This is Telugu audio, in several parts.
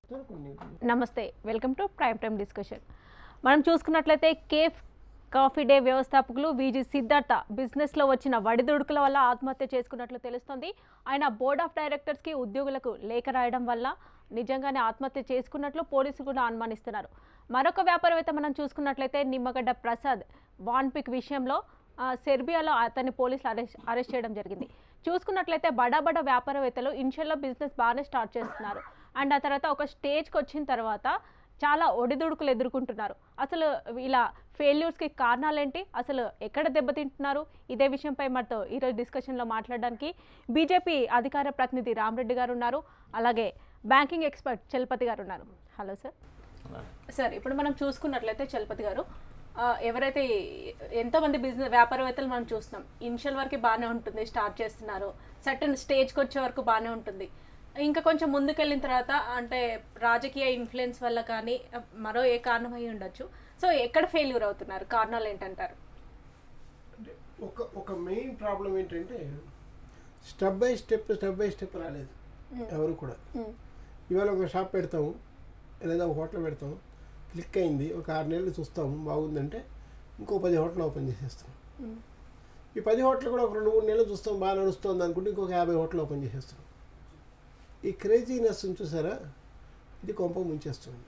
నమస్తే welcome to prime time discussion మనం చూసుకున్నట్లయితే కేఫ్ కాఫీ డే వ్యవస్థాపకులు విజి సిద్ధార్థ బిజినెస్లో వచ్చిన వడిదుడుకుల వల్ల ఆత్మహత్య చేసుకున్నట్లు తెలుస్తోంది ఆయన బోర్డ్ ఆఫ్ డైరెక్టర్స్కి ఉద్యోగులకు లేఖ రాయడం వల్ల నిజంగానే ఆత్మహత్య చేసుకున్నట్లు పోలీసులు కూడా అనుమానిస్తున్నారు మరొక వ్యాపారవేత్త మనం చూసుకున్నట్లయితే నిమ్మగడ్డ ప్రసాద్ వాన్పిక్ విషయంలో ఆ, సెర్బియాలో అతన్ని పోలీసులు అరెస్ట్ అరెస్ట్ చేయడం జరిగింది చూసుకున్నట్లయితే బడా బడా వ్యాపారవేత్తలు ఇనిషియల్లో బిజినెస్ బాగానే స్టార్ట్ చేస్తున్నారు అండ్ ఆ తర్వాత ఒక స్టేజ్కి వచ్చిన తర్వాత చాలా ఒడిదుడుకులు ఎదుర్కొంటున్నారు అసలు ఇలా ఫెయిల్యూర్స్కి కారణాలేంటి అసలు ఎక్కడ దెబ్బతింటున్నారు ఇదే విషయంపై మనతో ఈరోజు డిస్కషన్లో మాట్లాడడానికి బీజేపీ అధికార ప్రతినిధి రామరెడ్డి గారు ఉన్నారు అలాగే బ్యాంకింగ్ ఎక్స్పర్ట్ చలపతి గారు ఉన్నారు హలో సార్ సార్ ఇప్పుడు మనం చూసుకున్నట్లయితే చలపతి గారు ఆ, ఎవరైతే ఈ- ఎంతోమంది బిజినెస్ వ్యాపారవేత్తలు మనం చూస్తున్నాం ఇనిషియల్ వరకు బాగానే ఉంటుంది స్టార్ట్ చేస్తున్నారు సర్టన్ స్టేజ్కి వచ్చే వరకు బాగానే ఉంటుంది ఇంకా కొంచెం ముందుకెళ్ళిన తర్వాత అంటే రాజకీయ ఇన్ఫ్లుయెన్స్ వల్ల కానీ ఆ, మరో ఏ కారణం అయి ఉండొచ్చు సో ఎక్కడ ఫెయిల్యూర్ అవుతున్నారు కారణాలు ఏంటంటారు అంటే ఒక ఒక మెయిన్ ప్రాబ్లం ఏంటంటే step by step step by step రాలేదు ఎవరు కూడా ఇవాళ ఒక షాప్ పెడతాము లేదా ఒక హోటల్ పెడతాం క్లిక్ అయింది ఒక ఆరు నెలలు చూస్తాము బాగుందంటే ఇంకో పది హోటల్ ఓపెన్ చేసేస్తాం ఈ పది హోటల్ కూడా ఒక రెండు మూడు నెలలు చూస్తాం బాగా నడుస్తుంది అనుకుంటే ఇంకొక యాభై హోటల్ ఓపెన్ చేసేస్తాం ఈ క్రేజీనెస్ చూసారా ఇది కొంప ముంచేస్తుంది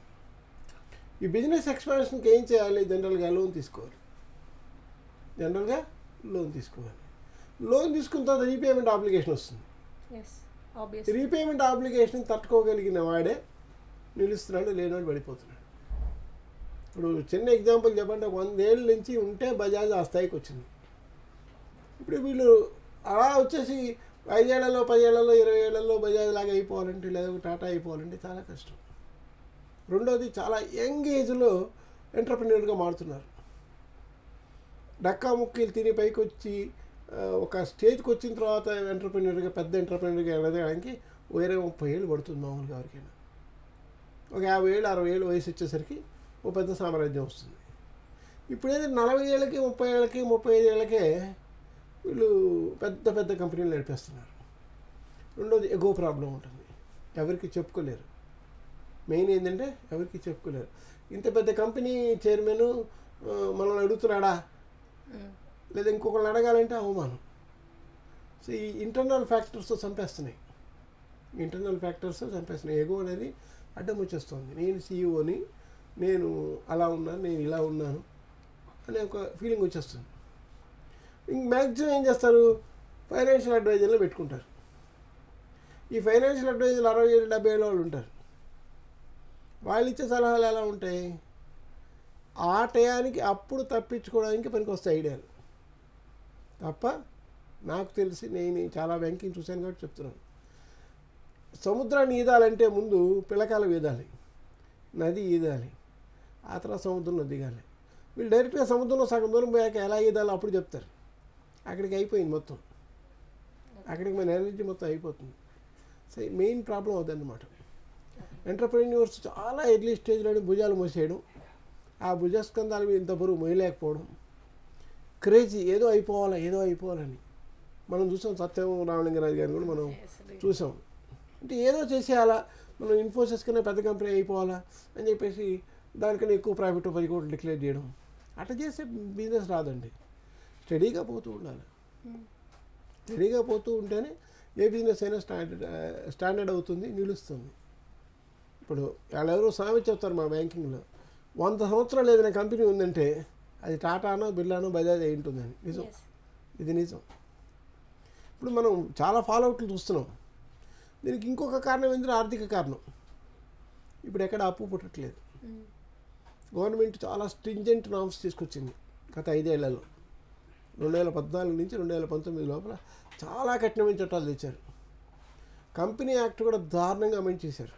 ఈ బిజినెస్ ఎక్స్పాన్షన్కి ఏం చేయాలి జనరల్గా లోన్ తీసుకోవాలి జనరల్గా లోన్ తీసుకోవాలి లోన్ తీసుకున్న తర్వాత రీపేమెంట్ అప్లికేషన్ వస్తుంది ఎస్ ఆబ్వియస్ రీపేమెంట్ అప్లికేషన్ తట్టుకోగలిగిన వాడే నిలుస్తున్నాడు లేనివాడు పడిపోతున్నాడు ఇప్పుడు చిన్న ఎగ్జాంపుల్ చెప్పండి వందేళ్ళ నుంచి ఉంటే బజాజ్ ఆ స్థాయికి వచ్చింది ఇప్పుడు వీళ్ళు అలా వచ్చేసి ఐదేళ్లలో పదేళ్లలో ఇరవై ఏళ్లలో బజాజ్ లాగా అయిపోవాలంటే లేదా ఒక టాటా అయిపోవాలంటే చాలా కష్టం రెండోది చాలా యంగ్ ఏజ్లో ఎంటర్ప్రినర్గా మారుతున్నారు డక్కా ముక్కీలు తిని పైకి వచ్చి ఆ, ఒక స్టేజ్కి వచ్చిన తర్వాత ఎంటర్ప్రినర్గా పెద్ద ఎంటర్ప్రినర్గా ఎదగడానికి వేరే ముప్పై ఏళ్ళు పడుతుంది మామూలుగా ఎవరికైనా ఒక యాభై ఏళ్ళు అరవై ఏళ్ళు వయసు వచ్చేసరికి ఓ పెద్ద సామ్రాజ్యం వస్తుంది ఇప్పుడు ఏదో నలభై ఏళ్ళకి ముప్పై ఏళ్ళకి ముప్పై ఐదు ఏళ్ళకే వీళ్ళు పెద్ద పెద్ద కంపెనీలు నడిపేస్తున్నారు రెండోది ఎగో ప్రాబ్లం ఉంటుంది ఎవరికి చెప్పుకోలేరు మెయిన్ ఏంటంటే ఎవరికి చెప్పుకోలేరు ఇంత పెద్ద కంపెనీ చైర్మన్ మనల్ని అడుగుతున్నాడా లేదా ఇంకొకరిని అడగాలంటే అవమానం సో ఈ ఇంటర్నల్ ఫ్యాక్టర్స్ చంపేస్తున్నాయి ఇంటర్నల్ ఫ్యాక్టర్స్ చంపేస్తున్నాయి ఎగో అనేది అడ్డం వచ్చేస్తుంది నేను సీఈఓని నేను అలా ఉన్నాను నేను ఇలా ఉన్నాను అనే ఒక ఫీలింగ్ వచ్చేస్తుంది ఇంక మ్యాక్సిమం ఏం చేస్తారు ఫైనాన్షియల్ అడ్వైజర్లో పెట్టుకుంటారు ఈ ఫైనాన్షియల్ అడ్వైజర్లు అరవై ఏళ్ళు డెబ్బై ఏళ్ళ వాళ్ళు ఉంటారు వాళ్ళు ఇచ్చే సలహాలు ఎలా ఉంటాయి ఆ టయానికి అప్పుడు తప్పించుకోవడానికి పనికి వస్తాయి ఐడియాలు తప్ప నాకు తెలిసి నేను చాలా బ్యాంకింగ్ చూశాను కాబట్టి చెప్తున్నాను సముద్రాన్ని ఈదాలంటే ముందు పిల్లకాయలు ఈదాలి నది ఈదాలి ఆ తర్వాత సముద్రంలో దిగాలి వీళ్ళు డైరెక్ట్గా సముద్రంలో సగం దూరం పోయాక ఎలా ఈదాలో అప్పుడు చెప్తారు అక్కడికి అయిపోయింది మొత్తం అక్కడికి మన ఎనర్జీ మొత్తం అయిపోతుంది సో మెయిన్ ప్రాబ్లం అవుతుందన్నమాట ఎంటర్ప్రెన్యూర్స్ చాలా ఎర్లీ స్టేజ్లోనే భుజాలు మోసేయడం ఆ భుజస్కంధాల మీద ఇంత బరువు మోయలేకపోవడం క్రేజీ ఏదో అయిపోవాలా ఏదో అయిపోవాలని మనం చూసాం సత్యం రామలింగరాజు గారిని కూడా మనం చూసాం అంటే ఏదో చేసేయాలా మనం ఇన్ఫోసిస్ కన్నా పెద్ద కంపెనీ అయిపోవాలా అని చెప్పేసి దానికన్నా ఎక్కువ ప్రాఫిట్ పది కోట్లు డిక్లేర్ చేయడం అట్లా చేస్తే బిజినెస్ రాదండి స్టడీగా పోతూ ఉండాలి స్టడీగా పోతూ ఉంటేనే ఏ బిజినెస్ అయినా స్టాండర్డ్ స్టాండర్డ్ అవుతుంది నిలుస్తుంది ఇప్పుడు వాళ్ళు ఎవరో సామెత చెప్తారు మా బ్యాంకింగ్లో వంద సంవత్సరాలు ఏదైనా కంపెనీ ఉందంటే అది టాటానో బిర్లానో బజాజ్ అయి ఉంటుందని నిజం ఇది నిజం ఇప్పుడు మనం చాలా ఫాలోఅవుట్లు చూస్తున్నాం దీనికి ఇంకొక కారణం ఏంటంటే ఆర్థిక కారణం ఇప్పుడు ఎక్కడ అప్పు పుట్టట్లేదు గవర్నమెంట్ చాలా స్ట్రింజెంట్ నామ్స్ తీసుకొచ్చింది గత ఐదేళ్లలో రెండు వేల పద్నాలుగు నుంచి రెండు వేల పంతొమ్మిది లోపల చాలా కఠినమైన చట్టాలు తెచ్చారు కంపెనీ యాక్ట్ కూడా దారుణంగా అమెండ్ చేశారు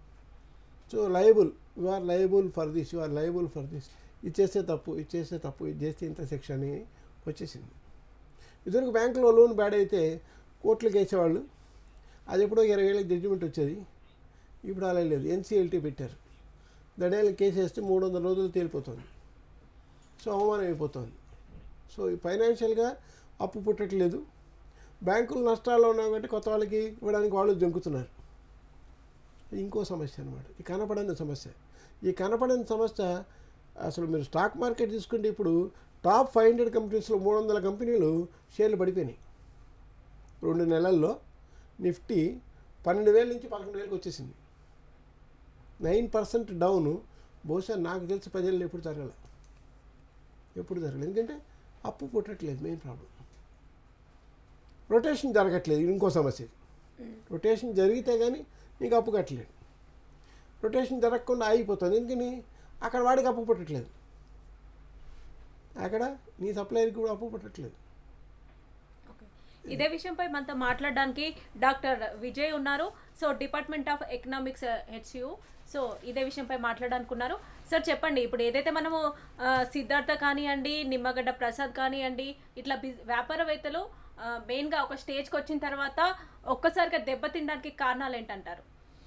so liable you are liable for this you are liable for this ఇది చేస్తే తప్పు ఇది చేస్తే తప్పు ఇది చేస్తే ఇంత శిక్ష అని వచ్చేసింది ఇదివరకు బ్యాంకులో లోన్ బ్యాడ్ అయితే కోర్టులకు వేసేవాళ్ళు అది ఎప్పుడో ఇరవై ఏళ్ళకి జడ్జిమెంట్ వచ్చేది ఇప్పుడు అలా లేదు ఎన్సీఎల్టీ పెట్టారు దడేళ్ళకి కేసు వేస్తే మూడు వందల రోజులు తేలిపోతుంది సో అవమానం అయిపోతుంది సో ఈ ఫైనాన్షియల్గా అప్పు పుట్టట్లేదు బ్యాంకులు నష్టాల్లో ఉన్నాయి కాబట్టి కొత్త వాళ్ళకి ఇవ్వడానికి వాళ్ళు జంకుతున్నారు ఇంకో సమస్య అనమాట ఈ కనపడని సమస్య ఈ కనపడని సమస్య అసలు మీరు స్టాక్ మార్కెట్ తీసుకుంటే ఇప్పుడు టాప్ ఫైవ్ హండ్రెడ్ కంపెనీస్లో మూడు వందల కంపెనీలు షేర్లు పడిపోయినాయి రెండు నెలల్లో నిఫ్టీ పన్నెండు వేల నుంచి పదకొండు వేలకు వచ్చేసింది నైన్ పర్సెంట్ డౌన్ బహుశా నాకు తెలిసి ప్రజల్లో ఎప్పుడు జరగల ఎప్పుడు జరగలేదు ఎందుకంటే అప్పు పుట్టట్లేదు మెయిన్ ప్రాబ్లం రొటేషన్ జరగట్లేదు ఇది ఇంకో సమస్య ఇది. రొటేషన్ జరిగితే కానీ నీకు అప్పు కట్టలేదు రొటేషన్ జరగకుండా ఆగిపోతుంది ఎందుకని అక్కడ వాడికి అప్పు పుట్టట్లేదు అక్కడ నీ సప్లైర్కి కూడా అప్పు పుట్టట్లేదు ఓకే. ఇదే విషయంపై మనతో మాట్లాడడానికి డాక్టర్ విజయ్ ఉన్నారు so department of economics HU so ఇదే విషయంపై మాట్లాడడానికి ఉన్నారు సార్ చెప్పండి ఇప్పుడు ఏదైతే మనము ఆ, సిద్ధార్థ కానివ్వండి నిమ్మగడ్డ ప్రసాద్ కానివ్వండి ఇట్లా బిజ్ వ్యాపారవేత్తలు ఆ, మెయిన్గా ఒక స్టేజ్కి వచ్చిన తర్వాత ఒక్కసారిగా దెబ్బతినడానికి కారణాలు ఏంటంటారు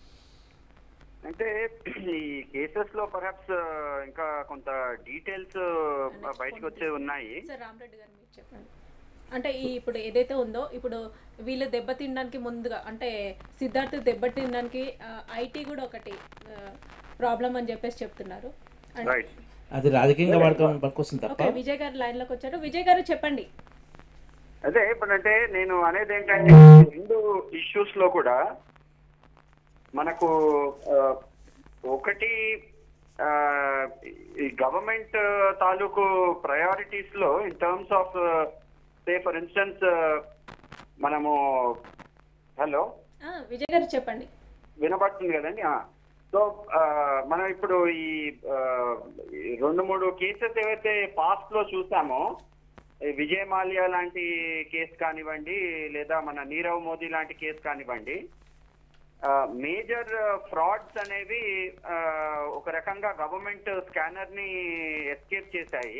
అంటే ఈ కేసెస్ లో పర్హాప్స్ ఇంకా కొంత డీటెయిల్స్ బయటకు వచ్చే ఉన్నాయి సార్ రామరెడ్డి గారు మీరు చెప్పండి అంటే ఈ ఇప్పుడు ఏదైతే ఉందో ఇప్పుడు వీళ్ళు దెబ్బతినడానికి ముందుగా అంటే సిద్ధార్థ్ దెబ్బతినడానికి ఐటీ కూడా ఒకటి ప్రాబ్లం అని చెప్పేసి చెప్తున్నారు అండ్- రైట్ అది రాజకీయంగా వాడుకోవడం పనికొస్తుంది తప్ప ఓకే విజయ్ గారు లైన్ లోకి వచ్చారు విజయ్ గారు చెప్పండి అదే ఇప్పుడంటే నేను అనేది ఏంటంటే ఈ రెండు ఇష్యూస్ లో కూడా మనకు ఆ, ఒకటి ఆ, ఈ గవర్నమెంట్ తాలూకు ప్రయారిటీస్ లో in terms of say for instance మనము హలో ఆ, విజయ్ గారు చెప్పండి వినబడుతుంది కదండి సో మనం ఇప్పుడు ఈ ఆ, ఈ రెండు మూడు కేసెస్ ఏవైతే పాస్ట్ లో చూసామో ఈ విజయ్ మాల్యా లాంటి కేసు కానివ్వండి లేదా మన నీరవ్ మోదీ లాంటి కేసు కానివ్వండి మేజర్ ఫ్రాడ్స్ అనేవి ఆ, ఒక రకంగా గవర్నమెంట్ స్కానర్ ని ఎస్కేప్ చేశాయి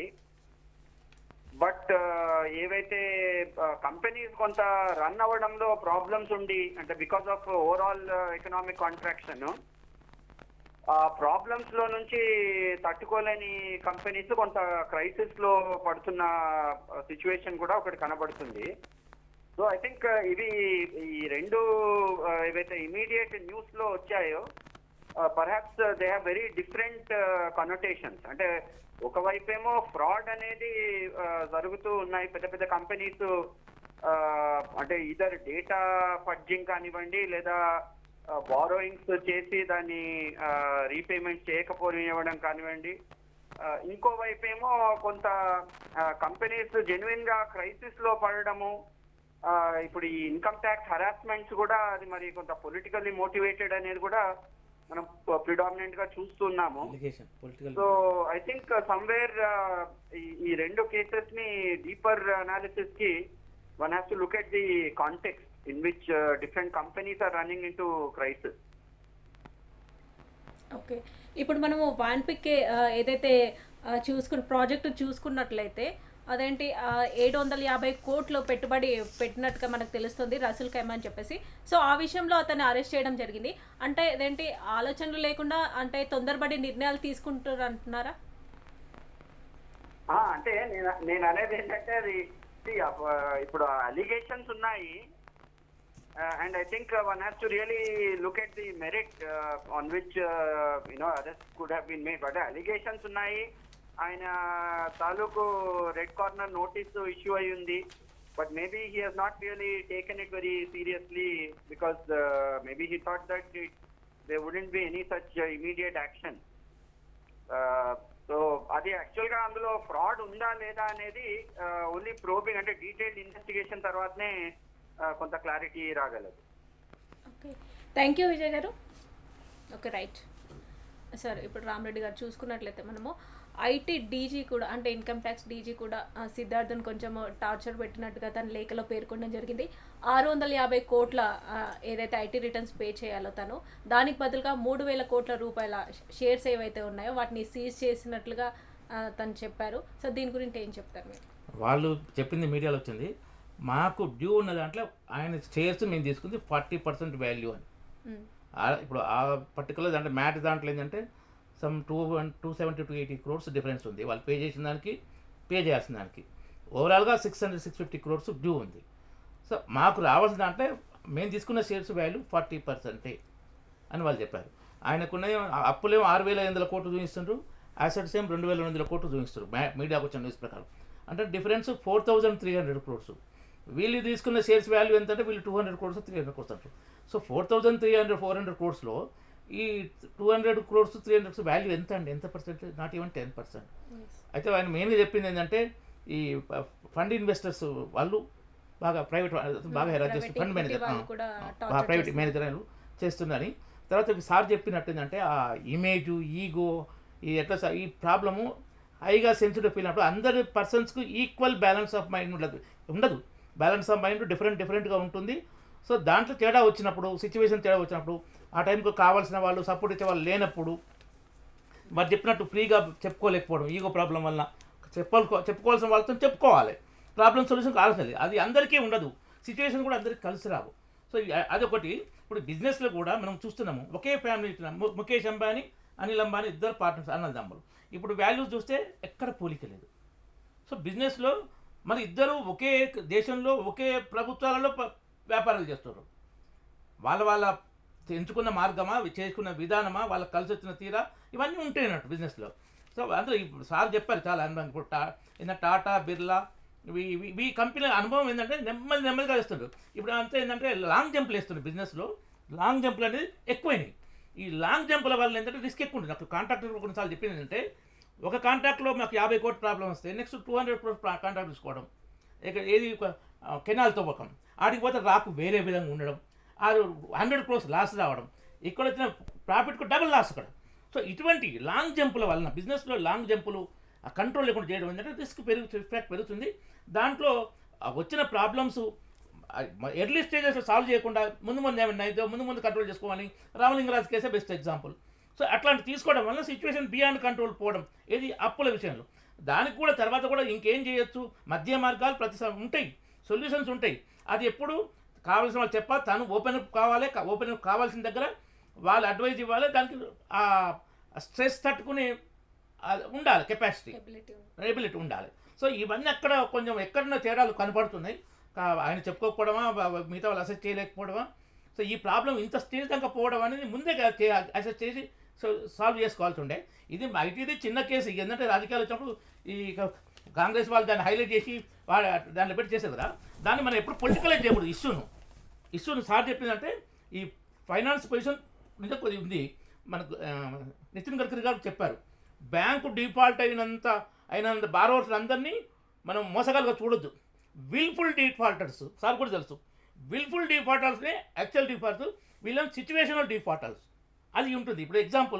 బట్ ఏవైతే కంపెనీస్ కొంత రన్ అవ్వడంలో ప్రాబ్లమ్స్ ఉండి అంటే because of overall economic contraction ఆ ప్రాబ్లమ్స్ లో నుంచి తట్టుకోలేని కంపెనీస్ కొంత క్రైసిస్ లో పడుతున్న సిచ్యువేషన్ కూడా ఒకటి కనబడుతుంది సో ఐ థింక్ ఇవి ఈ రెండు ఆ, ఏవైతే ఇమీడియట్ న్యూస్ లో వచ్చాయో perhaps they have very different connotations అంటే ఒకవైపేమో ఫ్రాడ్ అనేది ఆ, జరుగుతూ ఉన్నాయి పెద్ద పెద్ద కంపెనీస్ అంటే ఇదర్ డేటా ఫడ్జింగ్ కానివ్వండి లేదా బారోయింగ్స్ చేసి దాన్ని రీపేమెంట్ చేయకపోనివ్వడం కానివ్వండి ఆ, ఇంకోవైపు ఏమో కొంత కంపెనీస్ జెన్యున్ గా క్రైసిస్ లో పడడము ఆ, ఇప్పుడు ఈ ఇన్కమ్ ట్యాక్స్ హరాస్మెంట్స్ కూడా అది మరి కొంత పొలిటికల్లీ మోటివేటెడ్ అనేది కూడా మనం ప్రిడామినెంట్ గా చూస్తున్నాము allegation political so I think somewhere ఈ రెండు కేసెస్ ని డీపర్ అనాలిసిస్ కి one has to look at the context in which different companies are running into crisis okay ఇప్పుడు మనము వాన్పిక్ ఏదైతే ఆ, చూసుకున్న ప్రాజెక్టు చూసుకున్నట్లయితే అదేంటి ఆ, ఏడు వందల యాభై కోట్లు పెట్టుబడి పెట్టినట్టుగా మనకు తెలుస్తుంది రసూల్ ఖైమా అని చెప్పేసి సో ఆ విషయంలో అతన్ని అరెస్ట్ చేయడం జరిగింది అంటే అదేంటి ఆలోచనలు లేకుండా అంటే తొందరపడి నిర్ణయాలు తీసుకుంటారు అంటున్నారా ఆ, అంటే నేను నేను అనేది ఏంటంటే అది see, uh, ఇప్పుడు అలిగేషన్స్ ఉన్నాయి and I think one has to really look at the merit on which you know arrest could have been made but allegations ఉన్నాయి ఆయన తాలూకు రెడ్ కార్నర్ నోటీస్ ఇష్యూ అయి ఉంది but maybe he has not really taken it very seriously because maybe he thought that they wouldn't be any such immediate action so అది యాక్చువల్ గా అందులో ఫ్రాడ్ ఉందా లేదా అనేది ఓన్లీ ప్రోబింగ్ అంటే డీటెయిల్డ్ ఇన్వెస్టిగేషన్ తర్వాతనే ఆ, కొంత క్లారిటీ రాగలదు ఓకే థ్యాంక్ యూ విజయ్ గారు ఓకే రైట్ సార్ ఇప్పుడు రామరెడ్డి గారు చూసుకున్నట్లయితే మనము ఐటీ డీజీ కూడా అంటే ఇన్కమ్ ట్యాక్స్ డీజీ కూడా ఆ, సిద్ధార్థన్ కొంచెం టార్చర్ పెట్టినట్టుగా తన లేఖలో పేర్కొనడం జరిగింది ఆరు వందల యాభై కోట్ల ఆ, ఏదైతే ఐటీ రిటర్న్స్ పే చేయాలో తను దానికి బదులుగా మూడు వేల కోట్ల రూపాయల షేర్స్ ఏవైతే ఉన్నాయో వాటిని సీజ్ చేసినట్లుగా ఆ, తను చెప్పారు సో దీని గురించి ఏం చెప్తారు మీరు వాళ్ళు చెప్పింది మీడియాలో వచ్చింది మాకు డ్యూ ఉన్న దాంట్లో ఆయన షేర్స్ మేము తీసుకుంది ఫార్టీ పర్సెంట్ వాల్యూ అని మ్, ఆ- ఇప్పుడు ఆ పర్టికులర్ అంటే మ్యాట్ దాంట్లో ఏంటంటే some two one two seventy two eighty crores difference ఉంది వాళ్ళు పే చేసిన దానికి పే చేయాల్సిన దానికి ఓవరాల్గా six hundred six fifty crores due ఉంది సో మాకు రావాల్సిన దాంట్లో మేము తీసుకున్న షేర్స్ వాల్యూ ఫార్టీ పర్సెంటే అని వాళ్ళు చెప్పారు ఆయనకున్న అప్పులేమో ఆరు వేల ఐదు వందల కోట్లు చూపిస్తుండ్రు అసెట్స్ ఏం రెండు వేల రెండు వందల కోట్లు చూపిస్తారు మీడియాకు వచ్చిన న్యూస్ ప్రకారం అంటే difference four thousand three hundred crores వీళ్ళు తీసుకున్న షేర్స్ వాల్యూ ఎంత అంటే వీళ్ళు two hundred crores three hundred crores అంటారు so four thousand three hundred four hundred క్రోర్స్లో ఈ two hundred crores three hundred value ఎంత అండి ఎంత percent not even ten percent అయితే ఆయన మెయిన్గా చెప్పింది ఏంటంటే ఈ ఫండ్ ఇన్వెస్టర్స్ వాళ్ళు బాగా ప్రైవేట్ బాగా హెరాస్ చేస్తారు ఫండ్ Private equity వాళ్ళు మేనేజర్ కూడా ఆ torture ప్రైవేట్ చేస్తున్నారు. మేనేజర్ చేస్తున్నారని తర్వాత సార్ చెప్పినట్టు ఏంటంటే ఆ ఇమేజ్ ఈగో ఈ ఎట్లా స- ఈ ప్రాబ్లము హైగా సెన్సిటివ్ ఫీల్ అయినప్పుడు అందరి పర్సన్స్కు ఈక్వల్ బ్యాలెన్స్ ఆఫ్ మైండ్ ఉండదు ఉండదు బ్యాలెన్స్ ఆఫ్ మైండ్ డిఫరెంట్ డిఫరెంట్గా ఉంటుంది సో దాంట్లో తేడా వచ్చినప్పుడు సిచ్యువేషన్ తేడా వచ్చినప్పుడు ఆ టైంకు కావాల్సిన వాళ్ళు సపోర్ట్ ఇచ్చే వాళ్ళు లేనప్పుడు మరి చెప్పినట్టు ఫ్రీగా చెప్పుకోలేకపోవడం ఈగో ప్రాబ్లం వల్ల చెప్పాలి చెప్పుకోవాల్సిన వాళ్ళతో చెప్పుకోవాలి ప్రాబ్లం సొల్యూషన్ కావాల్సింది అది అందరికీ ఉండదు సిచ్యువేషన్ కూడా అందరికీ కలిసి రావు సో ఇ- అదొకటి ఇప్పుడు బిజినెస్లో కూడా మనం చూస్తున్నాము ఒకే ఫ్యామిలీ ము- ముఖేష్ అంబానీ అనిల్ అంబానీ ఇద్దరు పార్ట్నర్స్ అన్నదమ్ములు ఇప్పుడు వాల్యూస్ చూస్తే ఎక్కడ పోలిక లేదు సో బిజినెస్లో మరి ఇద్దరు ఒకే దేశంలో ఒకే ప్రభుత్వాలలో ప- వ్యాపారాలు చేస్తారు వాళ్ళ వాళ్ళ ఎంచుకున్న మార్గమా చేసుకున్న విధానమా వాళ్ళకి కలిసి వచ్చిన తీరా ఇవన్నీ ఉంటాయి అన్నట్టు బిజినెస్లో సో అందరూ ఇప్పుడు సార్ చెప్పారు చాలా అనుభవం ఇప్పుడు టా ఏంటంటే టాటా బిర్లా ఇవి ఇవి- ఇవి కంపెనీల అనుభవం ఏంటంటే నెమ్మది నెమ్మదిగా వేస్తుండ్రు ఇప్పుడు అంతా ఏంటంటే లాంగ్ జంప్లు వేస్తున్నారు బిజినెస్లో లాంగ్ జంప్లు అనేది ఎక్కువైనాయి ఈ లాంగ్ జంపుల వల్ల ఏంటంటే రిస్క్ ఎక్కువ ఉంటుంది నాకు కాంట్రాక్టర్ కొన్నిసార్లు చెప్పింది ఏంటంటే ఒక కాంట్రాక్ట్లో మాకు యాభై కోట్ల ప్రాబ్లం వస్తే next two hundred crores contract తీసుకోవడం ఇక ఏది ఒక, ఆ, కెనాల్ తవ్వకం ఆడికి పోతే రాకు వేరే విధంగా ఉండడం అది హండ్రెడ్ క్రోర్స్ లాస్ రావడం ఇక్కడ వచ్చిన ప్రాఫిట్కు డబుల్ లాస్ అక్కడ సో ఇటువంటి లాంగ్ జంపుల వలన బిజినెస్లో లాంగ్ జంపులు ఆ కంట్రోల్ లేకుండా చేయడం ఏంటంటే రిస్క్ పెరుగు ఎఫెక్ట్ పెరుగుతుంది దాంట్లో ఆ వచ్చిన ప్రాబ్లమ్స్ ఎర్లీ స్టేజెస్ సాల్వ్ చేయకుండా ముందు ముందు ఏమన్నా అయితే ముందు ముందు కంట్రోల్ చేసుకోవాలి రామలింగరాజు కేసే బెస్ట్ ఎగ్జాంపుల్ సో అట్లాంటి తీసుకోవడం వల్ల సిచ్యువేషన్ బియాండ్ కంట్రోల్ పోవడం ఇది అప్పుల విషయంలో దానికి కూడా తర్వాత కూడా ఇంకేం చేయొచ్చు మధ్య మార్గాలు ప్రతి స- ఉంటాయి సొల్యూషన్స్ ఉంటాయి అది ఎప్పుడు కావాల్సిన వాళ్ళు చెప్పాలి తను ఓపెన్ అప్ కావాలి ఓపెన్ అప్ కావాల్సిన దగ్గర వాళ్ళు అడ్వైజ్ ఇవ్వాలి దానికి ఆ స్ట్రెస్ తట్టుకునే ఆ ఉండాలి కెపాసిటీ Ability ఉంది. ఎబిలిటీ ఉండాలి సో ఇవన్నీ అక్కడ కొంచెం ఎక్కడన్నా తేడాలు కనపడుతున్నాయి కా- ఆయన చెప్పుకోకపోవడమా వా- వా- మిగతా వాళ్ళు అసెస్ చేయలేకపోవడమా సో ఈ ప్రాబ్లం ఇంత స్టేజ్ దాకా పోవడం అనేది ముందే అసెస్ చేసి సో సాల్వ్ చేసుకోవాల్సి ఉండే ఇది ఐటీది చిన్న కేసు ఏంటంటే రాజకీయాలు వచ్చినప్పుడు ఈ క- కాంగ్రెస్ వాళ్ళు దాన్ని హైలైట్ చేసి వాళ్ళ దాన్ని పెట్టి చేశారు కదా దాన్ని మనం ఎప్పుడు పొలిటికలైజ్ చేయకూడదు ఇష్యూను ఇష్యూను సార్ చెప్పిందంటే ఈ ఫైనాన్స్ పొజిషన్ మీద కొద్ది ఉంది మనకు ఆ, నితిన్ గడ్కరీ గారు చెప్పారు బ్యాంకు డిఫాల్ట్ అయినంత అయినంత బారోవర్స్ అందరినీ మనం మోసగాలుగా చూడొద్దు విల్ఫుల్ డిఫాల్టర్స్ సార్ కూడా తెలుసు విల్ఫుల్ డిఫాల్టర్స్నే యాక్చువల్ డిఫాల్టర్స్ వీళ్ళని సిచ్యువేషనల్ డిఫాల్టర్స్ అది ఉంటుంది ఇప్పుడు ఎగ్జాంపుల్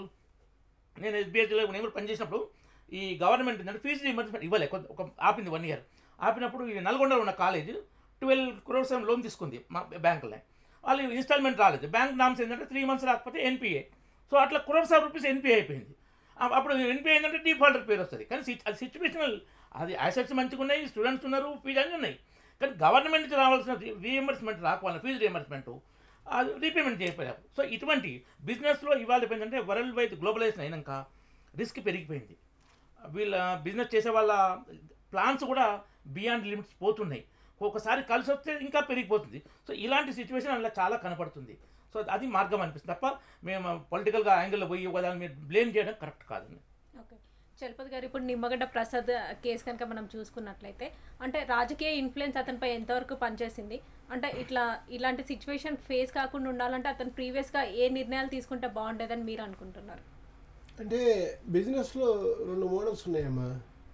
నేను ఎస్బీఐలో నేను కూడా పనిచేసినప్పుడు ఈ గవర్నమెంట్ ఏంటంటే ఫీజు రీఎంబర్స్మెంట్ ఇవ్వలే కొంత ఒక ఆపింది వన్ ఇయర్ ఆపినప్పుడు ఈ నల్గొండలో ఉన్న కాలేజ్ ట్వెల్వ్ క్రోర్స్ లోన్ తీసుకుంది మా బ్యాంకులో వాళ్ళు ఇన్స్టాల్మెంట్ రాలేదు బ్యాంక్ నామ్స్ ఏంటంటే త్రీ మంత్స్ రాకపోతే ఎన్పిఏ సో అట్లా క్రోర్స్ ఆఫ్ రూపీస్ ఎన్పిఏ అయిపోయింది ఆ- అప్పుడు ఎన్పిఏ ఏంటంటే డిఫాల్టర్ పేరు వస్తుంది కానీ సి- అది సిచ్యువేషనల్ అది అసెట్స్ మంచిగా ఉన్నాయి స్టూడెంట్స్ ఉన్నారు ఫీజు అన్నీ ఉన్నాయి కానీ గవర్నమెంట్ నుంచి రావాల్సిన రీఎంబర్స్మెంట్ రాకపోవాలి ఫీజు రీఎంబర్స్మెంట్ అది రీపేమెంట్ చేయకపోయారు సో ఇటువంటి బిజినెస్లో ఇవాళ ఏంటంటే వరల్డ్ వైడ్ గ్లోబలైజేషన్ అయినాక రిస్క్ పెరిగిపోయింది వీళ్ళ బిజినెస్ చేసే వాళ్ళ ప్లాన్స్ కూడా బియాండ్ లిమిట్స్ పోతున్నాయి ఒకసారి కలిసి వస్తే ఇంకా పెరిగిపోతుంది సో ఇలాంటి సిచ్యువేషన్ అలా చాలా కనపడుతుంది సో అది మార్గం అనిపిస్తుంది తప్ప మేము పొలిటికల్గా యాంగిల్లో పోయి ఒకదాన్ని మీరు బ్లేమ్ చేయడం కరెక్ట్ కాదండి ఓకే చలపతి గారు ఇప్పుడు నిమ్మగడ్డ ప్రసాద్ కేసు కనుక మనం చూసుకున్నట్లయితే అంటే రాజకీయ ఇన్ఫ్లుయెన్స్ అతనిపై ఎంతవరకు పనిచేసింది అంటే ఇట్లా ఇలాంటి సిచ్యువేషన్ ఫేస్ కాకుండా ఉండాలంటే అతను ప్రీవియస్గా ఏ నిర్ణయాలు తీసుకుంటే బాగుండేదని మీరు అనుకుంటున్నారు అంటే బిజినెస్లో రెండు మోడల్స్ ఉన్నాయమ్మా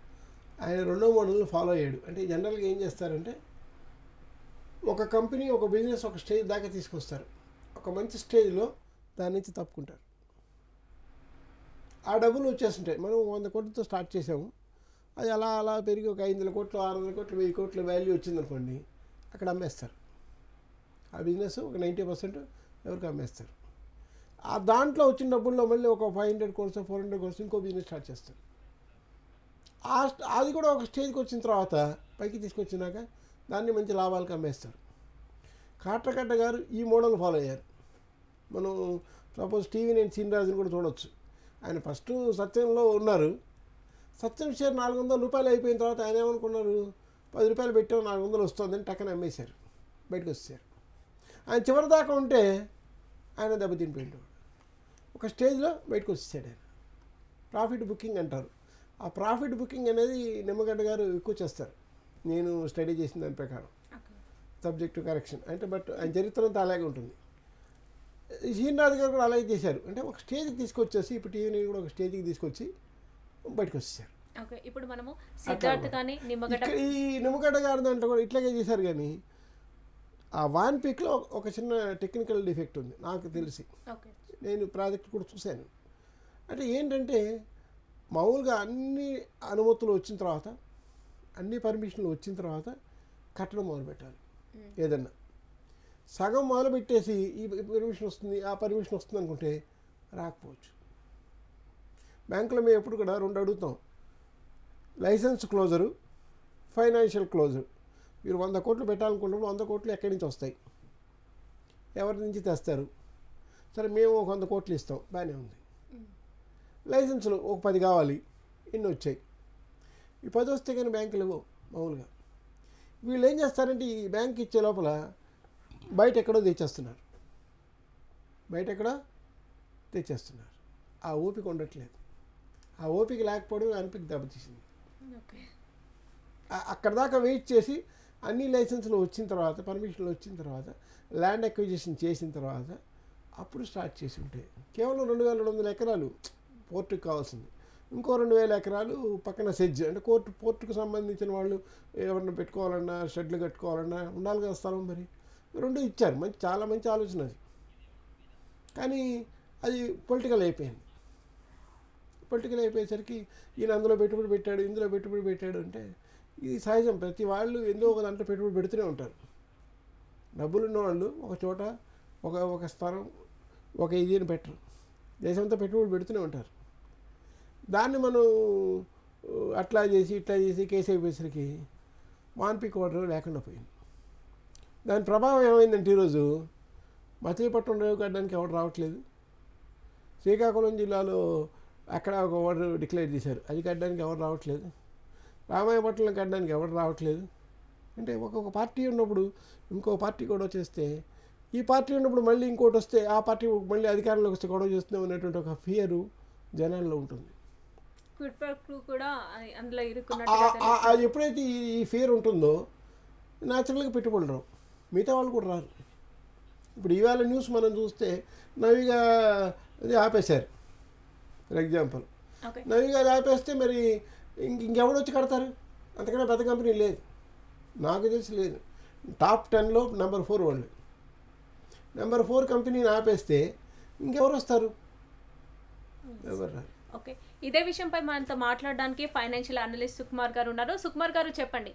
ఆయన రెండో మోడల్ని ఫాలో అయ్యాడు అంటే జనరల్గా ఏం చేస్తారంటే ఒక కంపెనీ ఒక బిజినెస్ ఒక స్టేజ్ దాకా తీసుకొస్తారు ఒక మంచి స్టేజ్లో దాని నుంచి తప్పుకుంటారు ఆ డబ్బులు వచ్చేస్తుంటాయి మనం వంద కోట్లతో స్టార్ట్ చేసాము అది అలా అలా పెరిగి ఒక ఐదు వందల కోట్లు ఆరు వందల కోట్లు వెయ్యి కోట్ల వాల్యూ వచ్చిందనుకోండి అక్కడ అమ్మేస్తారు ఆ బిజినెస్ ఒక నైంటీ పర్సెంట్ ఎవరికి అమ్మేస్తారు ఆ దాంట్లో వచ్చిన డబ్బుల్లో మళ్ళీ ఒక five hundred crores four hundred crores ఇంకో బిజినెస్ స్టార్ట్ చేస్తారు ఆ స్ట్- అది కూడా ఒక స్టేజ్కి వచ్చిన తర్వాత పైకి తీసుకొచ్చినాక దాన్ని మంచి లాభాలకు అమ్మేస్తారు కాట్రకట్ట గారు ఈ మోడల్ ఫాలో అయ్యారు మనం సపోజ్ టీవీ నేను సీనిరాజుని కూడా చూడొచ్చు ఆయన ఫస్ట్ సత్యంలో ఉన్నారు సత్యం షేర్ నాలుగు వందల రూపాయలు అయిపోయిన తర్వాత ఆయన ఏమనుకున్నారు పది రూపాయలు పెట్టాం నాలుగు వందలు వస్తుందని టక్కన అమ్మేశారు బయటకు వచ్చారు ఆయన చివరి దాకా ఉంటే ఆయన దెబ్బతిండిపోయిండు ఒక స్టేజ్లో బయటకు వచ్చేసాడు ఆయన ప్రాఫిట్ బుకింగ్ అంటారు ఆ ప్రాఫిట్ బుకింగ్ అనేది నిమ్మగడ్డ గారు ఎక్కువ చేస్తారు నేను స్టడీ చేసిన దాని ప్రకారం సబ్జెక్టు కరెక్షన్ అంటే బట్ ఆయన చరిత్ర అంతా అలాగే ఉంటుంది శ్రీనాథ్ గారు కూడా అలాగే చేశారు అంటే ఒక స్టేజ్కి తీసుకొచ్చేసి ఇప్పుడు టీవీని కూడా ఒక స్టేజ్కి తీసుకొచ్చి బయటకు వచ్చేసారు ఓకే ఇప్పుడు మనము సిద్ధార్థ్ కానీ నిమ్మగడ్డ ఇక్కడ ఈ నిమ్మగడ్డ గారి దాంట్లో కూడా ఇట్లాగే చేశారు కానీ ఆ వాన్ పీక్లో ఒక చిన్న టెక్నికల్ డిఫెక్ట్ ఉంది నాకు తెలిసి ఓకే నేను ప్రాజెక్ట్ కూడా చూశాను అంటే ఏంటంటే మామూలుగా అన్ని అనుమతులు వచ్చిన తర్వాత అన్ని పర్మిషన్లు వచ్చిన తర్వాత కట్టడం మొదలుపెట్టాలి ఏదన్నా సగం మొదలు పెట్టేసి ఈ పర్మిషన్ వస్తుంది ఆ పర్మిషన్ వస్తుంది అనుకుంటే రాకపోవచ్చు బ్యాంకులో మేము ఎప్పుడు కూడా రెండు అడుగుతాం లైసెన్స్ క్లోజరు ఫైనాన్షియల్ క్లోజర్ మీరు వంద కోట్లు పెట్టాలనుకున్నప్పుడు వంద కోట్లు ఎక్కడి నుంచి వస్తాయి ఎవరి నుంచి తెస్తారు సరే మేము ఒక వంద కోట్లు ఇస్తాం బాగానే ఉంది లైసెన్సులు ఒక పది కావాలి ఇన్ని వచ్చాయి ఈ పది వస్తే కానీ బ్యాంకులు ఇవ్వవు మామూలుగా వీళ్ళు ఏం చేస్తారంటే ఈ బ్యాంక్ ఇచ్చే లోపల బయట ఎక్కడో తెచ్చేస్తున్నారు బయట ఎక్కడో తెచ్చేస్తున్నారు ఆ ఓపిక ఉండట్లేదు ఆ ఓపిక లేకపోవడం అనిపిక దెబ్బతీసింది ఓకే ఆ- అక్కడ దాకా వెయిట్ చేసి అన్ని లైసెన్సులు వచ్చిన తర్వాత పర్మిషన్లు వచ్చిన తర్వాత ల్యాండ్ అక్విజిషన్ చేసిన తర్వాత అప్పుడు స్టార్ట్ చేసి ఉంటే కేవలం రెండు వేల రెండు వందల ఎకరాలు పోర్టుకు కావాల్సింది ఇంకో రెండు వేల ఎకరాలు పక్కన సెజ్ అంటే కోర్టు పోర్టుకు సంబంధించిన వాళ్ళు ఎవరిని పెట్టుకోవాలన్నా షెడ్లు కట్టుకోవాలన్నా ఉండాలి కదా స్థలం మరి రెండు ఇచ్చారు మంచి చాలా మంచి ఆలోచన అది కానీ అది పొలిటికల్ అయిపోయింది పొలిటికల్ అయిపోయేసరికి ఈయన అందులో పెట్టుబడి పెట్టాడు ఇందులో పెట్టుబడి పెట్టాడు అంటే ఇది సహజం ప్రతి వాళ్ళు ఎందో ఒక దాంట్లో పెట్టుబడి పెడుతూనే ఉంటారు డబ్బులు ఉన్నవాళ్ళు ఒక చోట ఒక ఒక స్థలం ఒక ఇదిని పెట్టరు దేశంతో పెట్టుబడి పెడుతూనే ఉంటారు దాన్ని మనం ఆ, అట్లా చేసి ఇట్లా చేసి కేసు అయిపోయేసరికి మాన్పిక్ ఆర్డర్ లేకుండా పోయింది దాని ప్రభావం ఏమైందంటే ఈరోజు మచిలీపట్నం రేవు కట్టడానికి ఎవరు రావట్లేదు శ్రీకాకుళం జిల్లాలో అక్కడ ఒక ఓటర్ డిక్లేర్ చేశారు అది కట్టడానికి ఎవరు రావట్లేదు రామాయపట్నం కట్టడానికి ఎవరు రావట్లేదు అంటే ఒక్కొక్క పార్టీ ఉన్నప్పుడు ఇంకో పార్టీ గొడవ చేస్తే ఈ పార్టీ ఉన్నప్పుడు మళ్ళీ ఇంకోటి వస్తే ఆ పార్టీ మళ్ళీ అధికారంలోకి వస్తే గొడవ చేస్తున్నాం అనేటువంటి ఒక ఫియరు జనాల్లో ఉంటుంది క్విట్ ప్రో కూడా ఆ- అందులో ఆ- ఇరుక్కున్నట్టుగా ఆ- తెలుస్తుంది. అది ఎప్పుడైతే ఈ ఈ ఫియర్ ఉంటుందో న్యాచురల్గా పెట్టుబడులు రావు మిగతా వాళ్ళు కూడా రారు ఇప్పుడు ఇవాళ న్యూస్ మనం చూస్తే నవిగా అది ఆపేశారు ఫర్ ఎగ్జాంపుల్ ఓకే నవిగా అది ఆపేస్తే మరి ఇంక ఇంకెవడు వచ్చి కడతారు అంతకన్నా పెద్ద కంపెనీ లేదు నాకు తెలిసి లేదు టాప్ టెన్లో నెంబర్ ఫోర్ వాళ్ళు నెంబర్ ఫోర్ కంపెనీని ఆపేస్తే ఇంకెవరు వస్తారు ఎవరు రారు ఓకే ఇదే విషయంపై మనతో మాట్లాడడానికి ఫైనాన్షియల్ అనలిస్ట్ సుకుమార్ గారు ఉన్నారు సుకుమార్ గారు చెప్పండి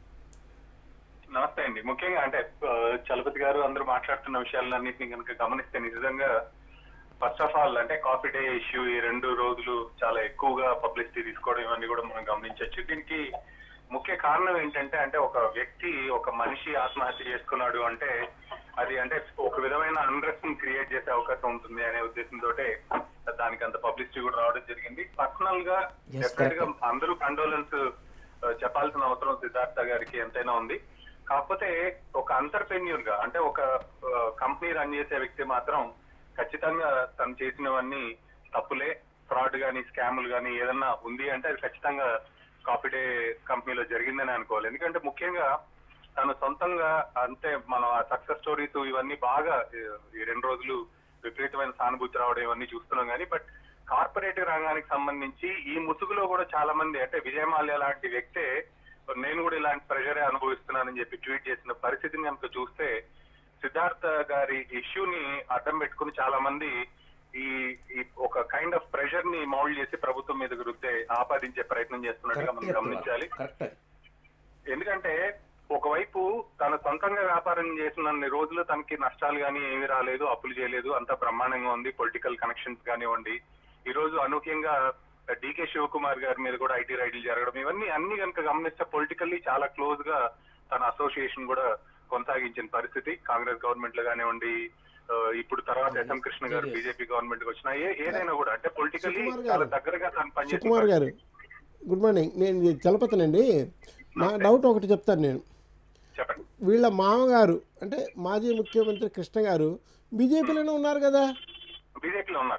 నమస్తే అండి ముఖ్యంగా అంటే ఆ, చలపతి గారు అందరూ మాట్లాడుతున్న విషయాలన్నింటినీ కనుక గమనిస్తే నిజంగా ఫస్ట్ ఆఫ్ ఆల్ అంటే కాఫీ డే ఇష్యూ ఈ రెండు రోజులు చాలా ఎక్కువగా పబ్లిసిటీ తీసుకోవడం ఇవన్నీ కూడా మనం గమనించవచ్చు దీనికి ముఖ్య కారణం ఏంటంటే అంటే ఒక వ్యక్తి ఒక మనిషి ఆత్మహత్య చేసుకున్నాడు అంటే అది అంటే ఒక విధమైన అన్రెస్ట్ క్రియేట్ చేసే అవకాశం ఉంటుంది అనే ఉద్దేశంతో దానికి అంత పబ్లిసిటీ కూడా రావడం జరిగింది పర్సనల్ గా Yes, డెఫినెట్ గా correct. అందరూ కండోలెన్స్ చెప్పాల్సిన అవసరం సిద్ధార్థ గారికి ఎంతైనా ఉంది కాకపోతే ఒక అంతర్ప్రెన్యూర్ గా అంటే ఒక కంపెనీ రన్ చేసే వ్యక్తి మాత్రం ఖచ్చితంగా తను చేసినవన్నీ తప్పులే ఫ్రాడ్ గానీ స్కాములు గానీ ఏదన్నా ఉంది అంటే అది ఖచ్చితంగా కాపీ డే కంపెనీలో జరిగిందని అనుకోవాలి ఎందుకంటే ముఖ్యంగా తను సొంతంగా అంటే మన సక్సెస్ స్టోరీస్ ఇవన్నీ బాగా ఈ- ఈ రెండు రోజులు విపరీతమైన సానుభూతి రావడం ఇవన్నీ చూస్తున్నాం కానీ బట్ కార్పొరేట్ రంగానికి సంబంధించి ఈ ముసుగులో కూడా చాలా మంది అంటే విజయమాల్య లాంటి వ్యక్తే నేను కూడా ఇలాంటి ప్రెషరే అనుభవిస్తున్నానని చెప్పి ట్వీట్ చేసిన పరిస్థితిని కనుక చూస్తే సిద్ధార్థ గారి ఇష్యూని అడ్డం పెట్టుకుని చాలా మంది ఈ ఈ ఒక కైండ్ ఆఫ్ ప్రెషర్ ని మౌల్డ్ చేసి ప్రభుత్వం మీద రుద్దే ఆపాదించే ప్రయత్నం చేస్తున్నట్టుగా మనం గమనించాలి కరెక్ట్ ఎందుకంటే ఒకవైపు తను సొంతంగా వ్యాపారం చేసినన్ని రోజులు తనకి నష్టాలు కానీ ఏమీ రాలేదు అప్పులు చేయలేదు అంతా బ్రహ్మాండంగా ఉంది పొలిటికల్ కనెక్షన్స్ కానివ్వండి ఈ రోజు అనూహ్యంగా డికే శివకుమార్ గారి మీద కూడా ఐటీ రైడ్లు జరగడం ఇవన్నీ అన్ని కనుక గమనిస్తే పొలిటికల్లీ చాలా క్లోజ్ గా తన అసోసియేషన్ కూడా కొనసాగించిన పరిస్థితి కాంగ్రెస్ గవర్నమెంట్ లో కానివ్వండి ఆ, ఇప్పుడు తర్వాత ఎస్ఎం కృష్ణ గారు Yes. బీజేపీ గవర్నమెంట్ కి వచ్చినా ఏ- ఏదైనా కూడా అంటే పొలిటికల్లీ సుకుమార్ గారు. చాలా దగ్గరగా తను పనిచేసిన సుకుమార్ గారు గుడ్ మార్నింగ్ నేను ఇది చలపతనండి నా డౌట్ ఒకటి చెప్తాను నేను చెప్పండి వీళ్ళ మామగారు అంటే మాజీ ముఖ్యమంత్రి కృష్ణ గారు బీజేపీలోనే ఉన్నారు కదా బీజేపీలో ఉన్నారు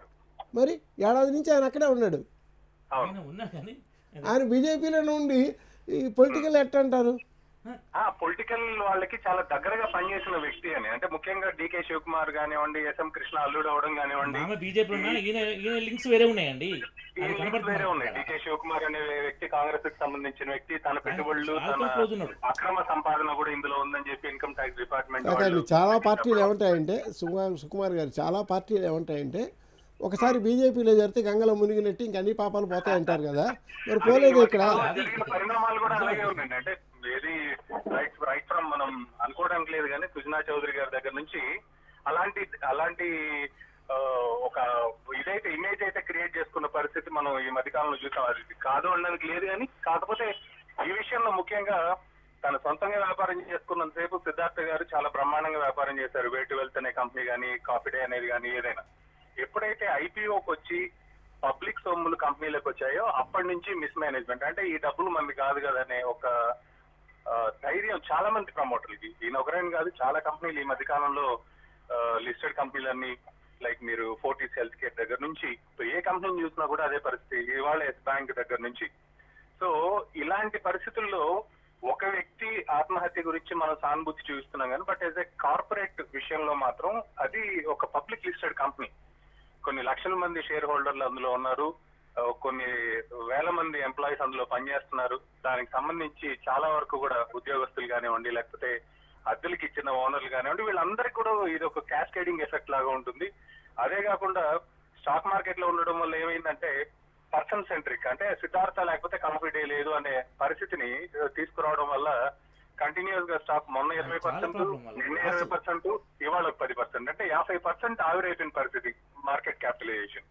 మరి ఏడాది నుంచి ఆయన అక్కడే ఉన్నాడు అవును ఆయన ఉన్నా కానీ ఆయన బీజేపీలోనే ఉండి ఈ పొలిటికల్ ఎట్ట అంటారు ఆ పొలిటికల్ వాళ్ళకి చాలా దగ్గరగా పనిచేసిన వ్యక్తి అని అంటే ముఖ్యంగా డికే శివకుమార్ కానివ్వండి ఎస్ఎం కృష్ణ అల్లుడు అవడం కానివ్వండి ఆమె బీజేపీలో ఉన్నా ఈయన ఈయన లింక్స్ వేరే ఉన్నాయండి ఈ అది లింక్స్ కనబడుతుంది వేరే ఉన్నాయి అక్కడ. డికే శివకుమార్ అనే వ్యక్తి కాంగ్రెస్ కి సంబంధించిన వ్యక్తి తన పెట్టుబడులు చాలా తన close ఉన్నాడు. అక్రమ సంపాదన కూడా ఇందులో ఉందని చెప్పి ఇన్కమ్ ట్యాక్స్ డిపార్ట్మెంట్ కాకండి వాళ్ళు చాలా పార్టీలు ఏమంటాయంటే సుకుమార్ సుకుమార్ గారు చాలా పార్టీలు ఏమంటాయంటే ఒకసారి బీజేపీలో జరిగితే గంగలో మునిగినట్టు ఇంక అన్ని పాపాలు పోతాయంటారు కదా మరి పోలేదు ఇక్కడ చాలా జరిగిన పరిణామాలు కూడా అలాగే ఉన్నాయండి అంటే ఏది రైట్ రైట్ ఫ్రమ్ మనం అనుకోవడానికి లేదు కానీ సుజనా చౌదరి గారి దగ్గర నుంచి అలాంటి అలాంటి ఆ, ఒక ఇదైతే ఇమేజ్ అయితే క్రియేట్ చేసుకున్న పరిస్థితి మనం ఈ మధ్యకాలంలో చూసాం అది కాదు అనడానికి లేదు కానీ కాకపోతే ఈ విషయంలో ముఖ్యంగా తన సొంతంగా వ్యాపారం చేసుకున్నంతసేపు సిద్ధార్థ గారు చాలా బ్రహ్మాండంగా వ్యాపారం చేశారు వేటు వెల్త్ అనే కంపెనీ కానీ కాఫీ డే అనేది కానీ ఏదైనా ఎప్పుడైతే ఐపీఓకి వచ్చి పబ్లిక్ సొమ్ములు కంపెనీలకు వచ్చాయో అప్పటి నుంచి మిస్ మేనేజ్మెంట్ అంటే ఈ డబ్బులు మంది కాదు కదా అనే ఒక ఆ, ధైర్యం చాలా మంది ప్రమోటర్లకి ఈయన ఒకరైన కాదు చాలా కంపెనీలు ఈ మధ్య కాలంలో లిస్టెడ్ కంపెనీలన్నీ లైక్ మీరు ఫోర్టీస్ హెల్త్ కేర్ దగ్గర నుంచి ఏ కంపెనీని చూసినా కూడా అదే పరిస్థితి ఇవాళ ఎస్ బ్యాంక్ దగ్గర నుంచి సో ఇలాంటి పరిస్థితుల్లో ఒక వ్యక్తి ఆత్మహత్య గురించి మనం సానుభూతి చూపిస్తున్నాం కానీ బట్ యాజ్ ఎ కార్పొరేట్ విషయంలో మాత్రం అది ఒక పబ్లిక్ లిస్టెడ్ కంపెనీ కొన్ని లక్షల మంది షేర్ హోల్డర్లు అందులో ఉన్నారు ఆ, కొన్ని వేల మంది ఎంప్లాయీస్ అందులో పనిచేస్తున్నారు దానికి సంబంధించి చాలా వరకు కూడా ఉద్యోగస్తులు కానివ్వండి లేకపోతే అద్దెలకి ఇచ్చిన ఓనర్లు కానివ్వండి వీళ్ళందరికీ కూడా ఇది ఒక క్యాస్కేడింగ్ ఎఫెక్ట్ లాగా ఉంటుంది అదే కాకుండా స్టాక్ మార్కెట్ లో ఉండడం వల్ల ఏమైందంటే పర్సన్ సెంట్రిక్ అంటే సిద్ధార్థ లేకపోతే కాఫీ డే లేదు అనే పరిస్థితిని ఆ, తీసుకురావడం వల్ల కంటిన్యూస్ గా స్టాక్ మొన్న ఇరవై చాలా పర్సెంట్ problem వల్ల. నిన్న ఇరవై పర్సెంట్ ఇవాళ ఒక పది పర్సెంట్ అంటే యాభై పర్సెంట్ ఆవిరైపోయిన పరిస్థితి market capitalisation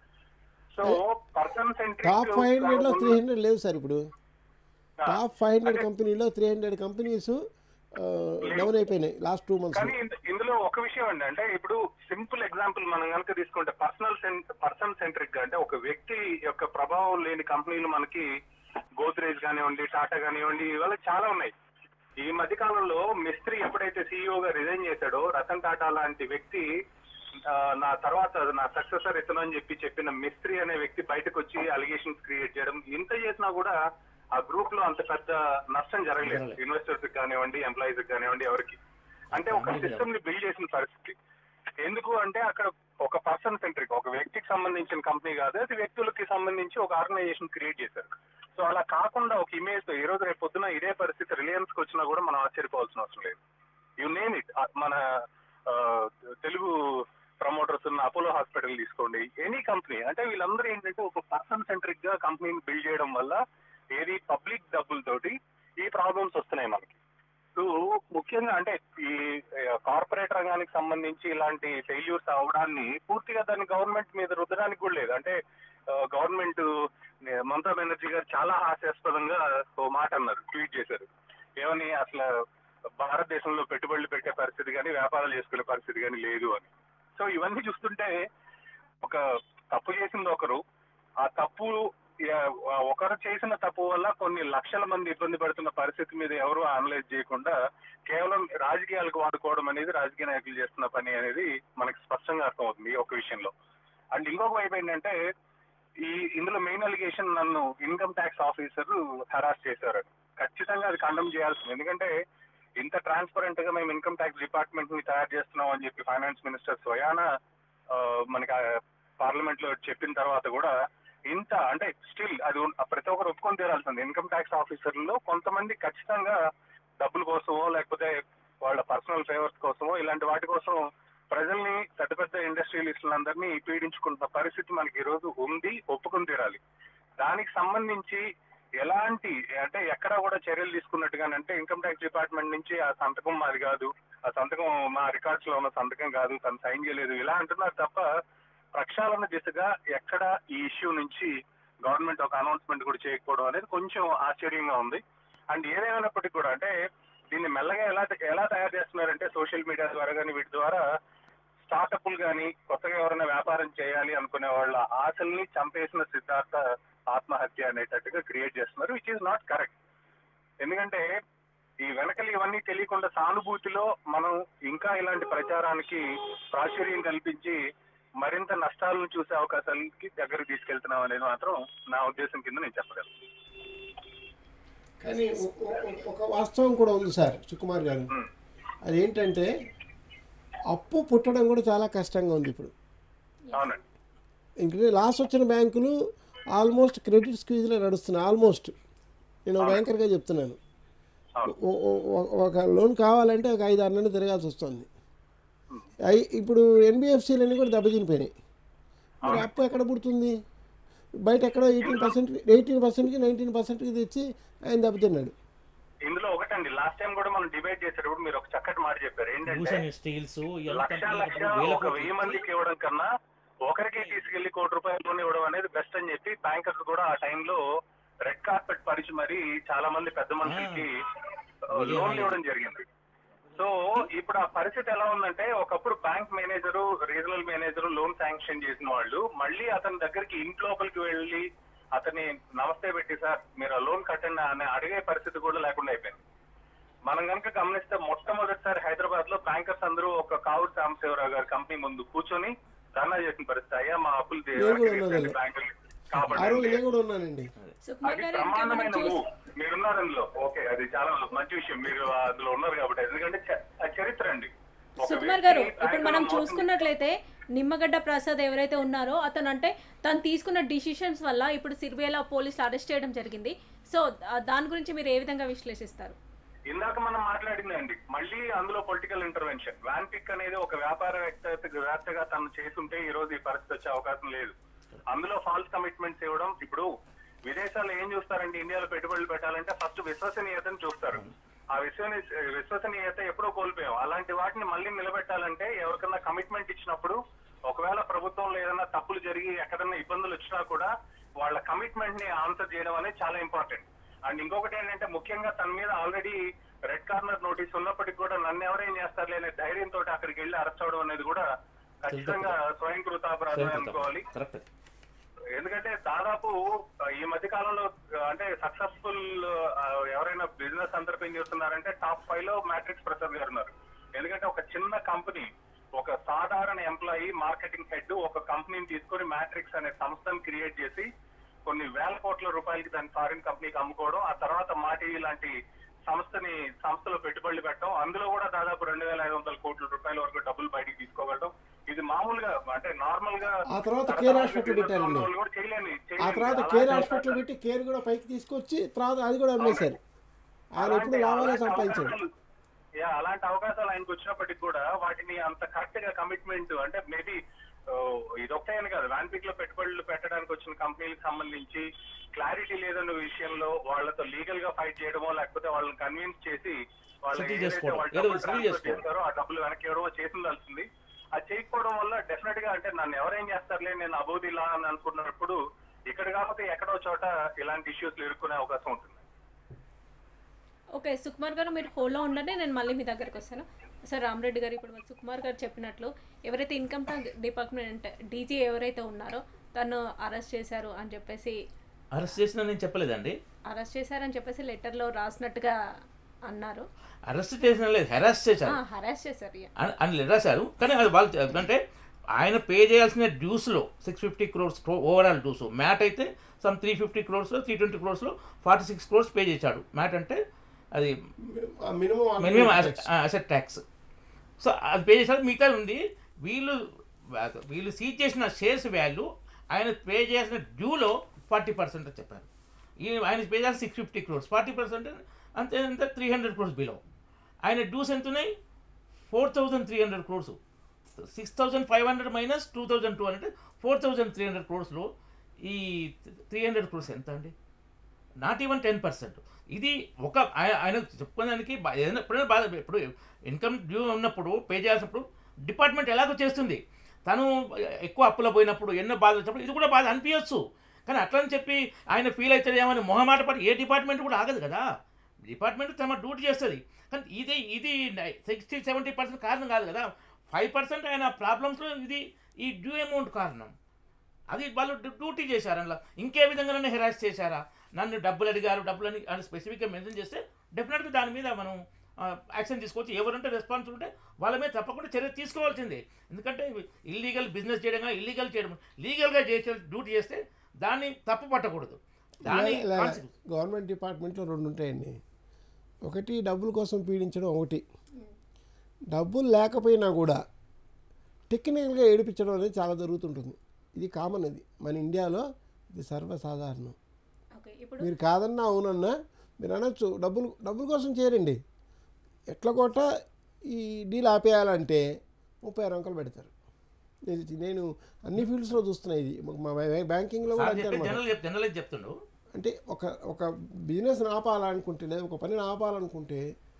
so person centric top five హండ్రెడ్లో త్రీ హండ్రెడ్ లేవు సార్ ఇప్పుడు టాప్ ఫైవ్ హండ్రెడ్ కంపెనీలో త్రీ హండ్రెడ్ కంపెనీస్ డౌన్ అయిపోయినాయి లాస్ట్ టూ మంత్స్ కానీ ఇంద- ఇందులో ఒక విషయం అండి అంటే ఇప్పుడు సింపుల్ ఎగ్జాంపుల్ మనం కనుక తీసుకుంటే పర్సనల్ పర్సన్ సెంట్రిక్ గా అంటే ఒక వ్యక్తి యొక్క ప్రభావం లేని కంపెనీలు మనకి గోద్రేజ్ కానివ్వండి టాటా కానివ్వండి ఇవాళ చాలా ఉన్నాయి ఈ మధ్య కాలంలో మిస్త్రీ ఎప్పుడైతే CEO గా రిజైన్ చేశాడో రతన్ టాటా లాంటి వ్యక్తి ఆ, నా తర్వాత నా సక్సెసర్ ఇతను అని చెప్పి చెప్పిన మిస్త్రీ అనే వ్యక్తి బయటకు వచ్చి అలిగేషన్స్ క్రియేట్ చేయడం ఇంత చేసినా కూడా ఆ గ్రూప్ లో అంత పెద్ద నష్టం జరగలేదు జరగలేదు. ఇన్వెస్టర్స్ కానివ్వండి ఎంప్లాయీస్ కానివ్వండి ఎవరికి అంటే ఒక అందరికీ సిస్టమ్ ని బిల్డ్ చేసిన పరిస్థితి ఎందుకు అంటే అక్కడ ఒక పర్సన్ సెంట్రిక్ ఒక వ్యక్తికి సంబంధించిన కంపెనీ కాదు అది వ్యక్తులకి సంబంధించి ఒక ఆర్గనైజేషన్ క్రియేట్ చేశారు సో అలా కాకుండా ఒక ఇమేజ్ తో ఈ రోజు రేపు పొద్దున ఇదే పరిస్థితి రిలయన్స్ కి వచ్చినా కూడా మనం ఆశ్చర్యపోవాల్సిన అవసరం లేదు యు నేమ్ ఇట్ మన ఆ, తెలుగు ప్రమోటర్స్ ఉన్న అపోలో హాస్పిటల్ తీసుకోండి ఎనీ కంపెనీ అంటే వీళ్ళందరూ ఏంటంటే ఒక పర్సన్ సెంట్రిక్ గా కంపెనీని బిల్డ్ చేయడం వల్ల ఏది పబ్లిక్ డబ్బులతోటి ఈ ప్రాబ్లమ్స్ వస్తున్నాయి మనకి సో ముఖ్యంగా అంటే ఈ కార్పొరేట్ రంగానికి సంబంధించి ఇలాంటి ఫెయిల్యూర్స్ అవడాన్ని పూర్తిగా దాన్ని గవర్నమెంట్ మీద రుద్దడానికి కూడా లేదు అంటే గవర్నమెంట్ మమతా బెనర్జీ గారు చాలా హాస్యాస్పదంగా ఓ మాట అన్నారు ట్వీట్ చేశారు ఏమని అసలు భారతదేశంలో పెట్టుబడులు పెట్టే పరిస్థితి కానీ వ్యాపారాలు చేసుకునే పరిస్థితి కానీ లేదు అని సో ఇవన్నీ చూస్తుంటే ఒక తప్పు చేసింది ఒకరు ఆ తప్పు యా- ఒకరు చేసిన తప్పు వల్ల కొన్ని లక్షల మంది ఇబ్బంది పడుతున్న పరిస్థితి మీద ఎవరు అనలైజ్ చేయకుండా కేవలం రాజకీయాలకు వాడుకోవడం అనేది రాజకీయ నాయకులు చేస్తున్న పని అనేది మనకి స్పష్టంగా అర్థమవుతుంది ఈ ఒక విషయంలో అండ్ ఇంకొక వైపు ఏంటంటే ఈ ఇందులో మెయిన్ అలిగేషన్ నన్ను ఇన్కమ్ ట్యాక్స్ ఆఫీసర్ హరాస్ చేశారు ఖచ్చితంగా అది ఖండం చేయాల్సింది ఎందుకంటే ఇంత ట్రాన్స్పరెంట్ గా మేము ఇన్కమ్ ట్యాక్స్ డిపార్ట్మెంట్ ని తయారు చేస్తున్నాం అని చెప్పి ఫైనాన్స్ మినిస్టర్ స్వయాన ఆ, మనకి పార్లమెంట్ లో చెప్పిన తర్వాత కూడా ఇంత అంటే స్టిల్ అది ఉన్- ప్రతి ఒక్కరు ఒప్పుకొని తీరాల్సింది ఇన్కమ్ ట్యాక్స్ ఆఫీసర్లో కొంతమంది ఖచ్చితంగా డబ్బుల కోసమో లేకపోతే వాళ్ళ పర్సనల్ ఫేవర్స్ కోసమో ఇలాంటి వాటి కోసం ప్రజల్ని పెద్ద పెద్ద ఇండస్ట్రియలిస్టులందరినీ పీడించుకుంటున్న పరిస్థితి మనకి ఈ రోజు ఉంది ఒప్పుకొని తీరాలి దానికి సంబంధించి ఎలాంటి అంటే ఎక్కడ కూడా చర్యలు తీసుకున్నట్టుగానే అంటే ఇన్కమ్ ట్యాక్స్ డిపార్ట్మెంట్ నుంచి ఆ సంతకం మాది కాదు ఆ సంతకం మా రికార్డ్స్ లో ఉన్న సంతకం కాదు తను సైన్ చేయలేదు ఇలా అంటున్నారు తప్ప ప్రక్షాళన దిశగా ఎక్కడ ఈ ఇష్యూ నుంచి గవర్నమెంట్ ఒక అనౌన్స్మెంట్ కూడా చేయకపోవడం అనేది కొంచెం ఆశ్చర్యంగా ఉంది అండ్ ఏదేమైనప్పటికీ కూడా అంటే దీన్ని మెల్లగా ఎలా ఎలా తయారు చేస్తున్నారంటే సోషల్ మీడియా ద్వారా కానీ వీటి ద్వారా స్టార్టప్లు కానీ కొత్తగా ఎవరైనా వ్యాపారం చేయాలి అనుకునే వాళ్ళ ఆశల్ని చంపేసిన సిద్ధార్థ ఆత్మహత్య అనేటట్టుగా క్రియేట్ చేస్తున్నారు విచ్ ఈస్ నాట్ కరెక్ట్ ఎందుకంటే ఈ వెనకలు ఇవన్నీ తెలియకుండా సానుభూతిలో మనం ఇంకా ఇలాంటి ప్రచారానికి ప్రాచుర్యం కల్పించి మరింత నష్టాలను చూసే అవకాశాలకి దగ్గరికి తీసుకెళ్తున్నాం అనేది మాత్రం నా ఉద్దేశం కింద నేను చెప్పగలను కానీ ఒ- ఒ- ఒ- ఒక వాస్తవం కూడా ఉంది సార్ సుకుమార్ గారు ఉమ్. అదేంటంటే అప్పు పుట్టడం కూడా చాలా కష్టంగా ఉంది ఇప్పుడు అవునండి ఇంక లాస్ వచ్చిన బ్యాంకులు ఆల్మోస్ట్ క్రెడిట్ స్క్వీజ్లో నడుస్తున్నాయి ఆల్మోస్ట్ నేను ఒక బ్యాంకర్గా చెప్తున్నాను అవును. ఓ- ఓ- ఓ- ఒక లోన్ కావాలంటే ఒక ఐదు ఆరు నెలలు తిరగాల్సి వస్తుంది అయి ఇప్పుడు ఎన్బిఎఫ్సీలన్నీ కూడా దెబ్బతినిపోయినాయి మరి అప్పు ఎక్కడ పుడుతుంది బయట ఎక్కడో ఎయిటీన్ పర్సెంట్ ఎయిటీన్ పర్సెంట్కి నైన్టీన్ పర్సెంట్కి తెచ్చి ఆయన దెబ్బతిన్నాడు ఇందులో ఒకటండి లాస్ట్ టైం కూడా మనం డిబేట్ చేసేటప్పుడు మీరు ఒక చక్కటి మాట చెప్పారు ఏంటంటే భూషణ్ స్టీల్స్ లక్ష లక్ష ఒక వెయ్యి మందికి ఇవ్వడం కన్నా ఒకరికి తీసుకెళ్లి కోటి రూపాయలు లోన్ ఇవ్వడం అనేది బెస్ట్ అని చెప్పి బ్యాంకర్స్ కూడా ఆ టైంలో రెడ్ కార్పెట్ పరిచి మరి చాలా మంది పెద్ద మనుషులకి లోన్లు ఇవ్వడం జరిగింది సో ఇప్పుడు ఆ పరిస్థితి ఎలా ఉందంటే ఒకప్పుడు bank manager regional manager loan sanction చేసిన వాళ్ళు మళ్ళీ అతని దగ్గరికి ఇంట్లోపలికి వెళ్ళి అతని నమస్తే పెట్టి సార్ మీరు ఆ లోన్ కట్టండి అని అడిగే పరిస్థితి కూడా లేకుండా అయిపోయింది మనం కనుక గమనిస్తే మొట్టమొదటిసారి హైదరాబాద్ లో బ్యాంకర్స్ అందరూ ఒక కావుడు సాంబశివరావు గారి కంపెనీ ముందు కూర్చొని ధర్నా చేసిన పరిస్థితి అయ్యా మా అప్పులు తీ- నేను కూడా తీర్చండి ఉన్నాను. బ్యాంకులు ఆ రోజు కాపాడండి నేను కూడా ఉన్నానండి సుకుమార్ అది గారు ఇంకా మనం ప్రమాణమైన చూసి మూవ్ మీరున్నారు అందులో ఓకే అది చాలా మంచి విషయం మీరు అందులో ఉన్నారు కాబట్టి ఎందుకంటే చ- అది చరిత్ర అండి ఒక సుకుమార్ గారు వ్యక్తి ఇప్పుడు మనం బ్యాంకులో మోసం చూసుకున్నట్లయితే నిమ్మగడ్డ ప్రసాద్ ఎవరైతే ఉన్నారో అతను అంటే తను తీసుకున్న డిసిషన్స్ వల్ల ఇప్పుడు సిరివేల పోలీసులు అరెస్ట్ చేయడం జరిగింది సో ఆ, దాని గురించి మీరు ఏ విధంగా విశ్లేషిస్తారు ఇందాక మనం మాట్లాడిందండి మళ్ళీ అందులో పొలిటికల్ ఇంటర్వెన్షన్ వ్యాన్ పిక్ అనేది ఒక వ్యాపార వేత్తగా తను చేస్తుంటే ఈ రోజు ఈ పరిస్థితి వచ్చే అవకాశం లేదు అందులో ఫాల్స్ కమిట్మెంట్స్ ఇవ్వడం ఇప్పుడు విదేశాల్లో ఏం చూస్తారండి ఇండియాలో పెట్టుబడులు పెట్టాలంటే ఫస్ట్ విశ్వసనీయతను చూస్తారు ఆ విశ్వని విశ్వసనీయత ఎప్పుడో కోల్పోయాం అలాంటి వాటిని మళ్ళీ నిలబెట్టాలంటే ఎవరికన్నా కమిట్మెంట్ ఇచ్చినప్పుడు ఒకవేళ ప్రభుత్వంలో ఏదైనా తప్పులు జరిగి ఎక్కడన్నా ఇబ్బందులు వచ్చినా కూడా వాళ్ళ కమిట్మెంట్ ని ఆన్సర్ చేయడం అనేది చాలా ఇంపార్టెంట్ అండ్ ఇంకొకటి ఏంటంటే ముఖ్యంగా తన మీద ఆల్రెడీ రెడ్ కార్నర్ నోటీస్ ఉన్నప్పటికీ కూడా నన్ను ఎవరేం చేస్తారు అనే ధైర్యంతో అక్కడికి వెళ్ళి అరెస్ట్ అవడం అనేది కూడా ఖచ్చితంగా స్వయం కృతాపరాధం అనుకోవాలి కరెక్ట్ ఎందుకంటే దాదాపు ఆ, ఈ మధ్య కాలంలో ఆ, అంటే సక్సెస్ఫుల్ ఎవరైనా బిజినెస్ ఎంటర్ప్రీనియర్స్ ఉన్నారంటే టాప్ ఫైవ్ లో మ్యాట్రిక్స్ ప్రసాద్ గారు ఉన్నారు ఎందుకంటే ఒక చిన్న కంపెనీ ఒక సాధారణ ఎంప్లాయీ మార్కెటింగ్ హెడ్ ఒక కంపెనీని తీసుకొని మ్యాట్రిక్స్ అనే సంస్థను క్రియేట్ చేసి కొన్ని వేల కోట్ల రూపాయలకి దాని ఫారిన్ కంపెనీకి అమ్ముకోవడం ఆ తర్వాత మాటీవీ లాంటి సంస్థని సంస్థలో పెట్టుబడులు పెట్టడం అందులో కూడా దాదాపు రెండు వేల ఐదు వందల కోట్ల రూపాయల వరకు డబ్బులు బయటికి తీసుకోగలడం ఇది మామూలుగా అంటే నార్మల్ గా ఆ తర్వాత కేర్ హాస్పిటల్ పెట్టారండి. వాళ్ళు కూడా చేయలేని ఆ చేయలేని తర్వాత అలాంటి కేర్ హాస్పిటల్ పెట్టి కేర్ కూడా పైకి తీసుకొచ్చి తర్వాత అది కూడా అమ్మేశారు ఆయన ఎప్పుడు అలాంటి- లాభాలే అలాంటి సంపాదించాడు అవకాశాలు- యా, అలాంటి అవకాశాలు ఆయనకు వచ్చినప్పటికీ కూడా వాటిని అంత కరెక్ట్ గా కమిట్మెంట్ అంటే మేబీ ఇదొక్కటే అని కాదు వ్యాన్పిక్ లో పెట్టుబడులు పెట్టడానికి వచ్చిన కంపెనీలకు సంబంధించి క్లారిటీ లేదన్న విషయంలో వాళ్ళతో లీగల్ గా ఫైట్ చేయడమో లేకపోతే వాళ్ళని కన్విన్స్ చేసి వాళ్ళు Settle ఏదైతే చేసుకోవడం. వాళ్ళు ఏదో డబ్బులు settle transfer చేసుకోవడం. చేస్తారో ఆ డబ్బులు వెనక్కి ఇవ్వడమో చేసిందాల్సింది అది చేయకపోవడం వల్ల డెఫినెట్ గా అంటే నన్ను ఎవరేం చేస్తారులే నేను అబోధిలా అని అనుకున్నప్పుడు ఇక్కడ కాకపోతే ఎక్కడో చోట ఇలాంటి ఇష్యూస్ ఇరుక్కునే అవకాశం ఉంటుంది ఓకే సుకుమార్ గారు మీరు హోల్లో ఉండండి నేను మళ్ళీ మీ దగ్గరకు వస్తాను సార్ రామరెడ్డి గారు ఇప్పుడు మరి సుకుమార్ గారు చెప్పినట్లు ఎవరైతే ఇన్కమ్ ట్యాక్స్ డిపార్ట్మెంట్ డీజీ ఎవరైతే ఉన్నారో తను అరెస్ట్ చేశారు అని చెప్పేసి అరెస్ట్ చేసిన నేను చెప్పలేదండి అరెస్ట్ చేశారని చెప్పేసి లెటర్లో రాసినట్టుగా అన్నారు అరెస్ట్ చేసిన లేదు హెరాస్ చేశారు హరాస్ చేశారు yeah. అని అని రాశారు కానీ అది వాళ్ళు అంటే ఆయన పే చేయాల్సిన డ్యూస్లో six fifty crores overall dues MAT అయితే సమ్ త్రీ ఫిఫ్టీ క్రోర్స్లో త్రీ ట్వంటీ క్రోర్స్లో ఫార్టీ సిక్స్ క్రోర్స్ పే చేశాడు మ్యాట్ అంటే అది minimum minimum asset tax so అది పే చేశారు మిగతా ఉంది వీళ్ళు వీళ్ళు సీజ్ చేసిన షేర్స్ వాల్యూ ఆయన పే చేసిన డ్యూలో ఫార్టీ పర్సెంట్ చెప్పారు ఈ ఆయన పే చేయాల్సిన six fifty crores forty percent అంతే అంతే త్రీ హండ్రెడ్ క్రోర్స్ బిలో ఆయన డ్యూస్ ఎంత ఉన్నాయి four thousand three hundred crores six thousand five hundred minus two thousand two hundred four thousand three hundred క్రోర్స్లో ఈ త్రీ హండ్రెడ్ క్రోర్స్ ఎంత అండి నాట్ ఈవెన్ టెన్ పర్సెంట్ ఇది ఒక ఆయ- ఆయన చెప్పుకోవడానికి బా- ఏదైనా ఎప్పుడైనా బాధ ఇప్పుడు ఇన్కమ్ డ్యూ ఉన్నప్పుడు పే చేయాల్సినప్పుడు డిపార్ట్మెంట్ ఎలాగో చేస్తుంది తను ఎక్కువ అప్పులో పోయినప్పుడు ఎన్నో బాధ వచ్చినప్పుడు ఇది కూడా బాధ అనిపించచ్చు కానీ అట్లని చెప్పి ఆయన ఫీల్ అవుతుంది ఏమని మొహమాట పడి ఏ డిపార్ట్మెంట్ కూడా ఆగదు కదా డిపార్ట్మెంట్ తమ డ్యూటీ చేస్తుంది కానీ ఇది ఇది సిక్స్టీ సెవెంటీ పర్సెంట్ కారణం కాదు కదా ఫైవ్ పర్సెంట్ ఆయన ప్రాబ్లమ్స్లో ఇది ఈ డ్యూ అమౌంట్ కారణం అది వాళ్ళు డ్యూ- డ్యూటీ చేశారు అందులో ఇంకే విధంగానే హెరాస్ చేశారా నన్ను డబ్బులు అడిగారు డబ్బులు అని అని స్పెసిఫిక్గా మెన్షన్ చేస్తే డెఫినెట్గా దాని మీద మనం యాక్షన్ తీసుకోవచ్చు ఎవరుంటే రెస్పాన్సిబుల్ ఉంటే వాళ్ళ మీద తప్పకుండా చర్య తీసుకోవాల్సిందే ఎందుకంటే ఇల్లీగల్ బిజినెస్ చేయడం ఇల్లీగల్ చేయడం లీగల్గా చేసే డ్యూటీ చేస్తే దాన్ని తప్పు పట్టకూడదు దాని ఇలా- ఇలా consequence. గవర్నమెంట్ డిపార్ట్మెంట్లో రెండు ఉంటాయండి ఒకటి డబ్బుల కోసం పీడించడం ఒకటి డబ్బులు లేకపోయినా కూడా టెక్నికల్గా ఏడిపించడం అనేది చాలా జరుగుతుంటుంది ఇది కామన్ అది మన ఇండియాలో ఇది సర్వసాధారణం ఓకే ఇప్పుడు మీరు కాదన్నా అవునన్నా మీరు అనొచ్చు డబ్బులు డబ్బుల కోసం చేయరండి ఎట్ల కొట్ట ఈ డీల్ ఆపేయాలంటే ముప్పై ఆరు అంకలు పెడతారు ఇది నేను అన్ని ఫీల్డ్స్లో చూస్తున్నా ఇది మా బ్యా- బ్యాంకింగ్లో కూడా సార్ అంతే చెప్పే అనమాట జనరల్ చెప్ జనరల్ చెప్తుండు అంటే ఒక ఒక బిజినెస్ని ఆపాలనుకుంటే లేదా ఒక పనిని ఆపాలనుకుంటే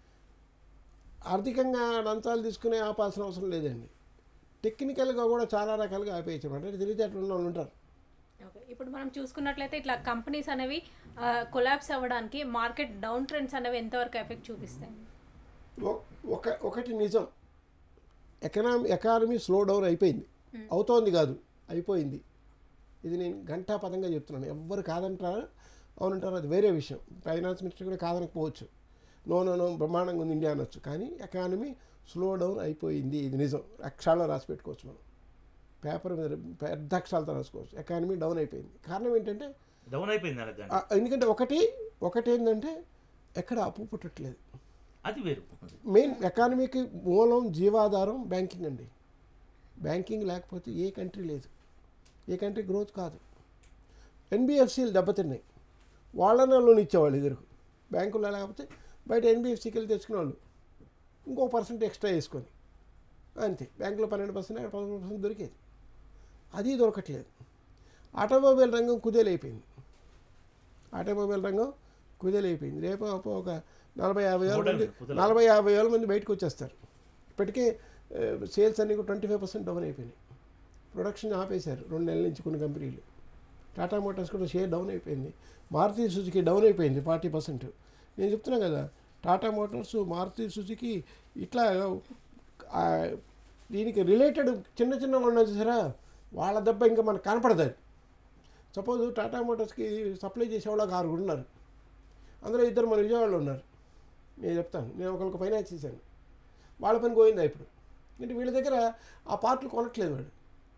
ఆర్థికంగా లంచాలు తీసుకునే ఆపాల్సిన అవసరం లేదండి టెక్నికల్గా కూడా చాలా రకాలుగా ఆపేయచ్చు అంటే తెలివితేటలు ఉన్న వాళ్ళు ఉంటారు ఓకే ఇప్పుడు మనం చూసుకున్నట్లయితే ఇట్లా కంపెనీస్ అనేవి కొలాబ్స్ అవ్వడానికి మార్కెట్ డౌన్ ట్రెండ్స్ అనేవి ఎంతవరకు ఎఫెక్ట్ చూపిస్తాయి ఒ- ఒక ఒకటి నిజం ఎకనామీ ఎకానమీ స్లో డౌన్ అయిపోయింది అవుతోంది కాదు అయిపోయింది ఇది నేను ఘంటా పదంగా చెప్తున్నాను ఎవ్వరు కాదంటారు అవునంటారు అది వేరే విషయం ఫైనాన్స్ మినిస్టర్ కూడా కాదనకపోవచ్చు నో నో నో బ్రహ్మాండంగా ఉంది ఇండియా అనొచ్చు కానీ ఎకానమీ స్లో డౌన్ అయిపోయింది ఇది నిజం అక్షరాల్లో రాసి పెట్టుకోవచ్చు మనం పేపర్ మీద పెద్ద అక్షరాలతో రాసుకోవచ్చు ఎకానమీ డౌన్ అయిపోయింది కారణం ఏంటంటే డౌన్ అయిపోయింది అన్నది దాన్ని. ఆ, ఎందుకంటే ఒకటి ఒకటి ఏంటంటే ఎక్కడ అప్పు పుట్టట్లేదు అది వేరు మెయిన్ ఎకానమీకి మూలం జీవాధారం బ్యాంకింగ్ అండి బ్యాంకింగ్ లేకపోతే ఏ కంట్రీ లేదు ఏ కంట్రీ గ్రోత్ కాదు ఎన్బిఎఫ్సీలు దెబ్బతిన్నాయి వాళ్ళనే లోన్ ఇచ్చేవాళ్ళు ఎదురు బ్యాంకుల్లో లేకపోతే బయట ఎన్బిఎఫ్సీకి వెళ్ళి తెచ్చుకునేవాళ్ళు ఇంకో పర్సెంట్ ఎక్స్ట్రా వేసుకొని అంతే బ్యాంకులో పన్నెండు పర్సెంట్ పదమూడు పర్సెంట్ దొరికేది అది దొరకట్లేదు ఆటోమొబైల్ రంగం కుదేలైపోయింది ఆటోమొబైల్ రంగం కుదేలైపోయింది రేపు అప్పు ఒక నలభై యాభై వేల Modern మంది కుదేలు. నలభై యాభై వేల మంది బయటకు వచ్చేస్తారు ఇప్పటికే సేల్స్ అన్ని ట్వంటీ ఫైవ్ పర్సెంట్ డౌన్ అయిపోయినాయి ప్రొడక్షన్ ఆపేశారు రెండు నెలల నుంచి కొన్ని కంపెనీలు టాటా మోటార్స్ కూడా షేర్ డౌన్ అయిపోయింది మారుతి సుజుకి డౌన్ అయిపోయింది ఫార్టీ పర్సెంట్ నేను చెప్తున్నా కదా టాటా మోటార్స్ మారుతి సుజుకి ఇట్లా ఆ, దీనికి రిలేటెడ్ చిన్న చిన్న ఉన్నాయి చూసారా వాళ్ళ దెబ్బ ఇంకా మనకు కనపడదు సపోజ్ టాటా మోటార్స్కి సప్లై చేసేవాళ్ళు ఒక ఆరుగురు ఉన్నారు అందులో ఇద్దరు మన విజయవాడలో ఉన్నారు నేను చెప్తాను నేను ఒకరికి ఫైనాన్స్ చేశాను వాళ్ళ పని పోయిందా ఇప్పుడు అంటే వీళ్ళ దగ్గర ఆ పార్ట్లు కొనట్లేదు వాడు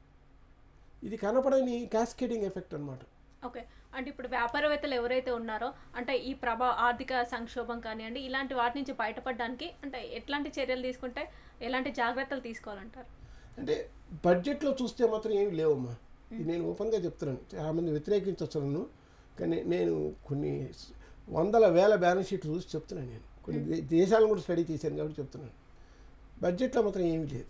ఇది కనపడని క్యాస్కేడింగ్ ఎఫెక్ట్ అనమాట ఓకే అంటే ఇప్పుడు వ్యాపారవేత్తలు ఎవరైతే ఉన్నారో అంటే ఈ ప్రభా ఆర్థిక సంక్షోభం కానివ్వండి ఇలాంటి వాటి నుంచి బయటపడడానికి అంటే ఎట్లాంటి చర్యలు తీసుకుంటే ఎలాంటి జాగ్రత్తలు తీసుకోవాలంటారు అంటే బడ్జెట్లో చూస్తే మాత్రం ఏమి లేవమ్మా ఇది నేను ఓపెన్గా చెప్తున్నాను చాలామంది వ్యతిరేకించవచ్చు నన్ను కానీ నేను కొన్ని స్- వందల వేల బ్యాలెన్స్ షీట్ చూసి చెప్తున్నాను నేను కొన్ని దే- దేశాలను కూడా స్టడీ చేశాను కాబట్టి చెప్తున్నాను బడ్జెట్లో మాత్రం ఏమీ లేదు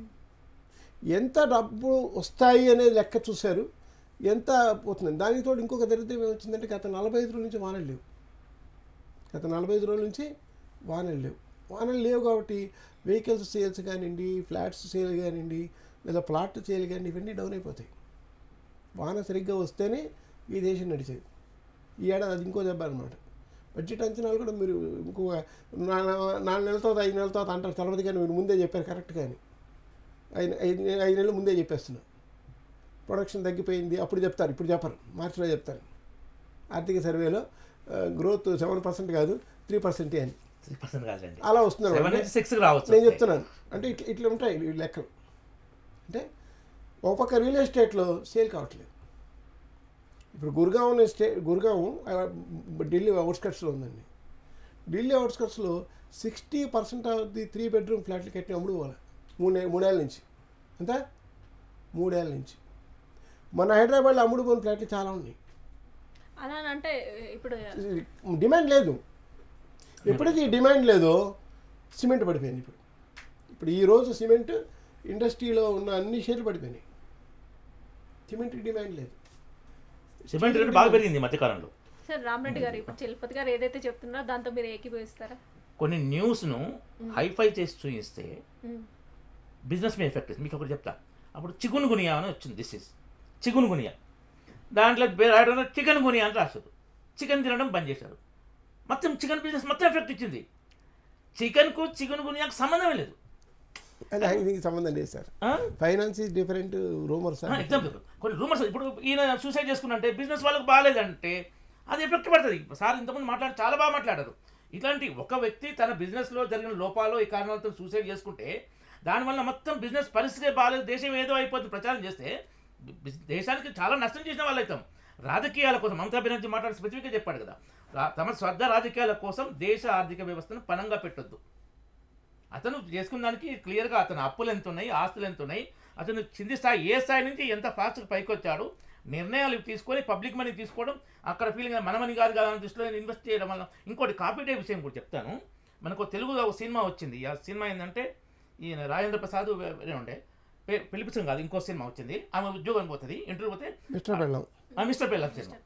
ఎంత డబ్బు వస్తాయి అనేది లెక్క చూశారు ఎంత పోతుంది దానికి తోడు ఇంకొక దరిద్రం ఏమొచ్చిందంటే గత నలభై ఐదు రోజుల నుంచి వానలు లేవు గత నలభై ఐదు రోజుల నుంచి వానలు లేవు వానలు లేవు కాబట్టి వెహికల్స్ సేల్స్ కానివ్వండి ఫ్లాట్స్ సేల్ కానివ్వండి లేదా ప్లాట్ సేల్ కానివ్వండి ఇవన్నీ డౌన్ అయిపోతాయి వాన సరిగ్గా వస్తేనే ఈ దేశం నడిచేది ఈ ఏడాది అది ఇంకో దెబ్బ అనమాట బడ్జెట్ అంచనాలు కూడా మీరు ఇంకొక నా- నా- నాలుగు నెలల తర్వాత ఐదు నెలల తర్వాత అంటారు తెలవదు కానీ మీరు ముందే చెప్పారు కరెక్ట్ కానీ ఐదు ఐదు ఐదు నెలలు ముందే చెప్పేస్తున్నా ప్రొడక్షన్ తగ్గిపోయింది అప్పుడు చెప్తారు ఇప్పుడు చెప్పరు మార్చిలో చెప్తారు ఆర్థిక సర్వేలో గ్రోత్ సెవెన్ పర్సెంట్ కాదు త్రీ పర్సెంటే అని త్రీ పర్సెంట్ కాదండి అలా వస్తున్నారు సెవెన్ అంటే నుంచి సిక్స్కి రావచ్చు నేను చెప్తున్నాను అంటే ఇట్లా ఇట్లా ఉంటాయి ఈ లెక్కలు అంటే ఒక పక్క రియల్ ఎస్టేట్లో సేల్ కావట్లేదు ఇప్పుడు గుర్గావ్ అనే స్టే గుర్గావ్ ఆ, ఢిల్లీ అవుట్స్కట్స్లో ఉందండి ఢిల్లీ అవుట్స్కట్స్లో sixty percent of the three bedroom ఫ్లాట్లు కట్టిన అమ్ముడు పోవాలి మూడే మూడేళ్ళ నుంచి ఎంత మూడేళ్ళ నుంచి మన హైదరాబాద్లో అమ్ముడు పోయిన ఫ్లాట్లు చాలా ఉన్నాయి అలా అంటే ఇప్పుడు డిమాండ్ లేదు ఎప్పుడైతే ఈ డిమాండ్ లేదో సిమెంట్ పడిపోయింది ఇప్పుడు ఇప్పుడు ఈరోజు సిమెంట్ ఇండస్ట్రీలో ఉన్న అన్ని షేర్లు పడిపోయినాయి సిమెంట్ డిమాండ్ లేదు సిమెంట్ రేట్ బాగా పెరిగింది ఈ మధ్యకాలంలో సార్ రామరెడ్డి గారు ఇప్పుడు చలపతి గారు ఏదైతే చెప్తున్నారో దాంతో మీరు ఏకీభవిస్తారా కొన్ని న్యూస్ను హైఫై చేసి చూపిస్తే మ్మ్. బిజినెస్ మీద ఎఫెక్ట్ మీకు ఒకటి చెప్తా అప్పుడు చిగున్ గునియా అని వచ్చింది దిస్ ఇస్ చిగున్ గునియా దాంట్లో రాయడం చికెన్ గునియా అని రాశారు చికెన్ తినడం బంద్ చేశారు మొత్తం చికెన్ బిజినెస్ మొత్తం ఎఫెక్ట్ ఇచ్చింది చికెన్కు చికెన్ గునియాకు సంబంధమే లేదు అది దీనికి సంబంధం లేదు సార్ ఆ? Finance is different rumours example కొన్ని రూమర్స్ ఇప్పుడు ఈయన సూసైడ్ చేసుకున్నంటే బిజినెస్ వాళ్ళకి బాగాలేదంటే అది ఎఫెక్ట్ పడుతుంది సార్ ఇంతకుముందు మాట్లాడి చాలా బాగా మాట్లాడారు ఇట్లాంటి ఒక వ్యక్తి తన బిజినెస్లో జరిగిన లోపాలు ఈ కారణాలతో సూసైడ్ చేసుకుంటే దానివల్ల మొత్తం బిజినెస్ పరిస్థితి బాగాలేదు దేశం ఏదో అయిపోతుంది ప్రచారం చేస్తే బి- దేశానికి చాలా నష్టం చేసిన వాళ్ళు అవుతాం రాజకీయాల కోసం మమతా బెనర్జీ మాట్లాడి స్పెసిఫిక్గా చెప్పాడు కదా రా- తమ స్వర్గ రాజకీయాల కోసం దేశ ఆర్థిక వ్యవస్థను పనంగా పెట్టొద్దు అతను చేసుకున్న దానికి క్లియర్గా అతను అప్పులు ఎంత ఉన్నాయి ఆస్తులు ఎంత ఉన్నాయి అతను కింది స్థాయి ఏ స్థాయి నుంచి ఎంత ఫాస్ట్గా పైకి వచ్చాడు నిర్ణయాలు తీసుకొని పబ్లిక్ మనీ తీసుకోవడం అక్కడ ఫీలింగ్ మన మనీ కాదు కదా అని దృష్టిలో ఇన్వెస్ట్ చేయడం వల్ల ఇంకోటి కాపీ డే విషయం కూడా చెప్తాను మనకు తెలుగు ఒక సినిమా వచ్చింది ఆ సినిమా ఏంటంటే ఈయన రాజేంద్ర ప్రసాద్ వేరే ఉండే పే- పిలిపించం కాదు ఇంకో సినిమా వచ్చింది ఆమె ఉద్యోగం పోతుంది ఇంటర్వ్యూ పోతే మిస్టర్ బెల్లం ఆ మిస్టర్ పెళ్ళం సినిమా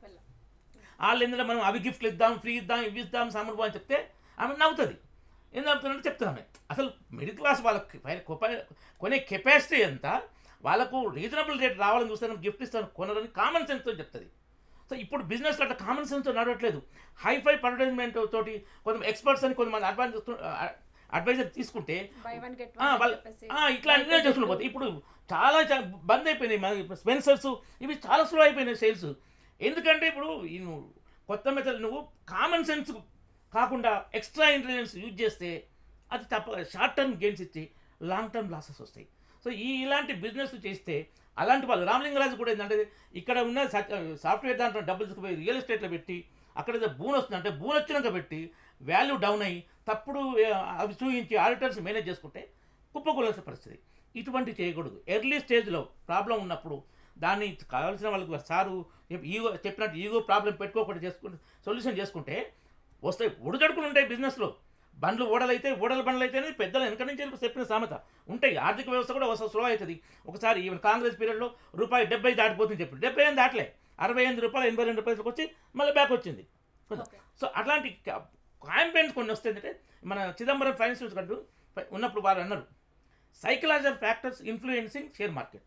వాళ్ళు ఎందుకంటే మనం అవి గిఫ్ట్లు ఇద్దాం ఫ్రీ ఇద్దాం ఇవి ఇద్దాం సామాన్ అని చెప్తే ఆమె నవ్వుతుంది ఏం నవ్వుతుందంటే చెప్తాను ఆమె అసలు మిడిల్ క్లాస్ వాళ్ళకి పై- కొప- కొనే కెపాసిటీ ఎంత వాళ్ళకు రీజనబుల్ రేట్ రావాలని చూస్తే గిఫ్ట్ ఇస్తాను కొనరని కామన్ సెన్స్తో చెప్తుంది సో ఇప్పుడు బిజినెస్లో అట్లా కామన్ సెన్స్తో నడవట్లేదు హైఫై అడ్వర్టైజ్మెంట్ తోటి కొంత ఎక్స్పర్ట్స్ అని కొంతమంది అడ్వాన్స్ అడ్వైజర్ తీసుకుంటే బై వన్ గెట్ ఆ, వాళ్ళ ఆ, ఇట్లా అన్నీ చేసుకుంటూ పోతే ఇప్పుడు చాలా చా- బంద్ అయిపోయినాయి మన స్పెన్సర్స్ ఇవి చాలా స్లో అయిపోయినాయి సేల్స్ ఎందుకంటే ఇప్పుడు ఈ నువ్వు కొత్త మెథడ్ నువ్వు కామన్ సెన్స్ కాకుండా ఎక్స్ట్రా ఇంటెలిజెన్స్ యూజ్ చేస్తే అది తప్ప షార్ట్ టర్మ్ గెయిన్స్ ఇచ్చి లాంగ్ టర్మ్ లాసెస్ వస్తాయి సో ఈ ఇలాంటి బిజినెస్ చేస్తే అలాంటి వాళ్ళు రామలింగరాజు కూడా ఏంటంటే ఇక్కడ ఉన్న సాఫ్ట్వేర్ దాంట్లో డబ్బులు తీసుకుపోయి రియల్ ఎస్టేట్లో పెట్టి అక్కడ ఏదో బూన్ వస్తుందంటే బూన్ వచ్చినాక పెట్టి వాల్యూ డౌన్ అయ్యి తప్పుడు ఆ, అవి చూపించి ఆడిటర్స్ మేనేజ్ చేసుకుంటే కుప్పకూలాల్సిన పరిస్థితి ఇటువంటి చేయకూడదు ఎర్లీ స్టేజ్లో ప్రాబ్లం ఉన్నప్పుడు దాన్ని కావాల్సిన వాళ్ళకి సారు ఈగో చెప్పినట్టు ఈగో ప్రాబ్లం పెట్టుకోకుండా చేసుకుంటే సొల్యూషన్ చేసుకుంటే వస్తాయి ఒడిదడుకులు ఉంటాయి బిజినెస్లో బండ్లు ఓడలైతే ఓడల బండ్లు అయితే అనేది పెద్దలు వెనక నుంచి చెప్పిన సామెత ఉంటాయి ఆర్థిక వ్యవస్థ కూడా ఒకసారి స్లో అవుతుంది ఒకసారి ఈవెన్ కాంగ్రెస్ పీరియడ్లో రూపాయి డెబ్బై దాటిపోతుంది చెప్పి డెబ్బై ఏం దాటలే అరవై ఎనిమిది రూపాయలు ఎనభై రెండు రూపాయలకు వచ్చి మళ్ళీ బ్యాక్ వచ్చింది Okay. సో అట్లాంటి క్యాంపెయిన్స్ కొన్ని వస్తాయంటే మన చిదంబరం ఫైనాన్షియల్స్ కంటూ ఉన్నప్పుడు వారు అన్నారు psychological factors influencing share market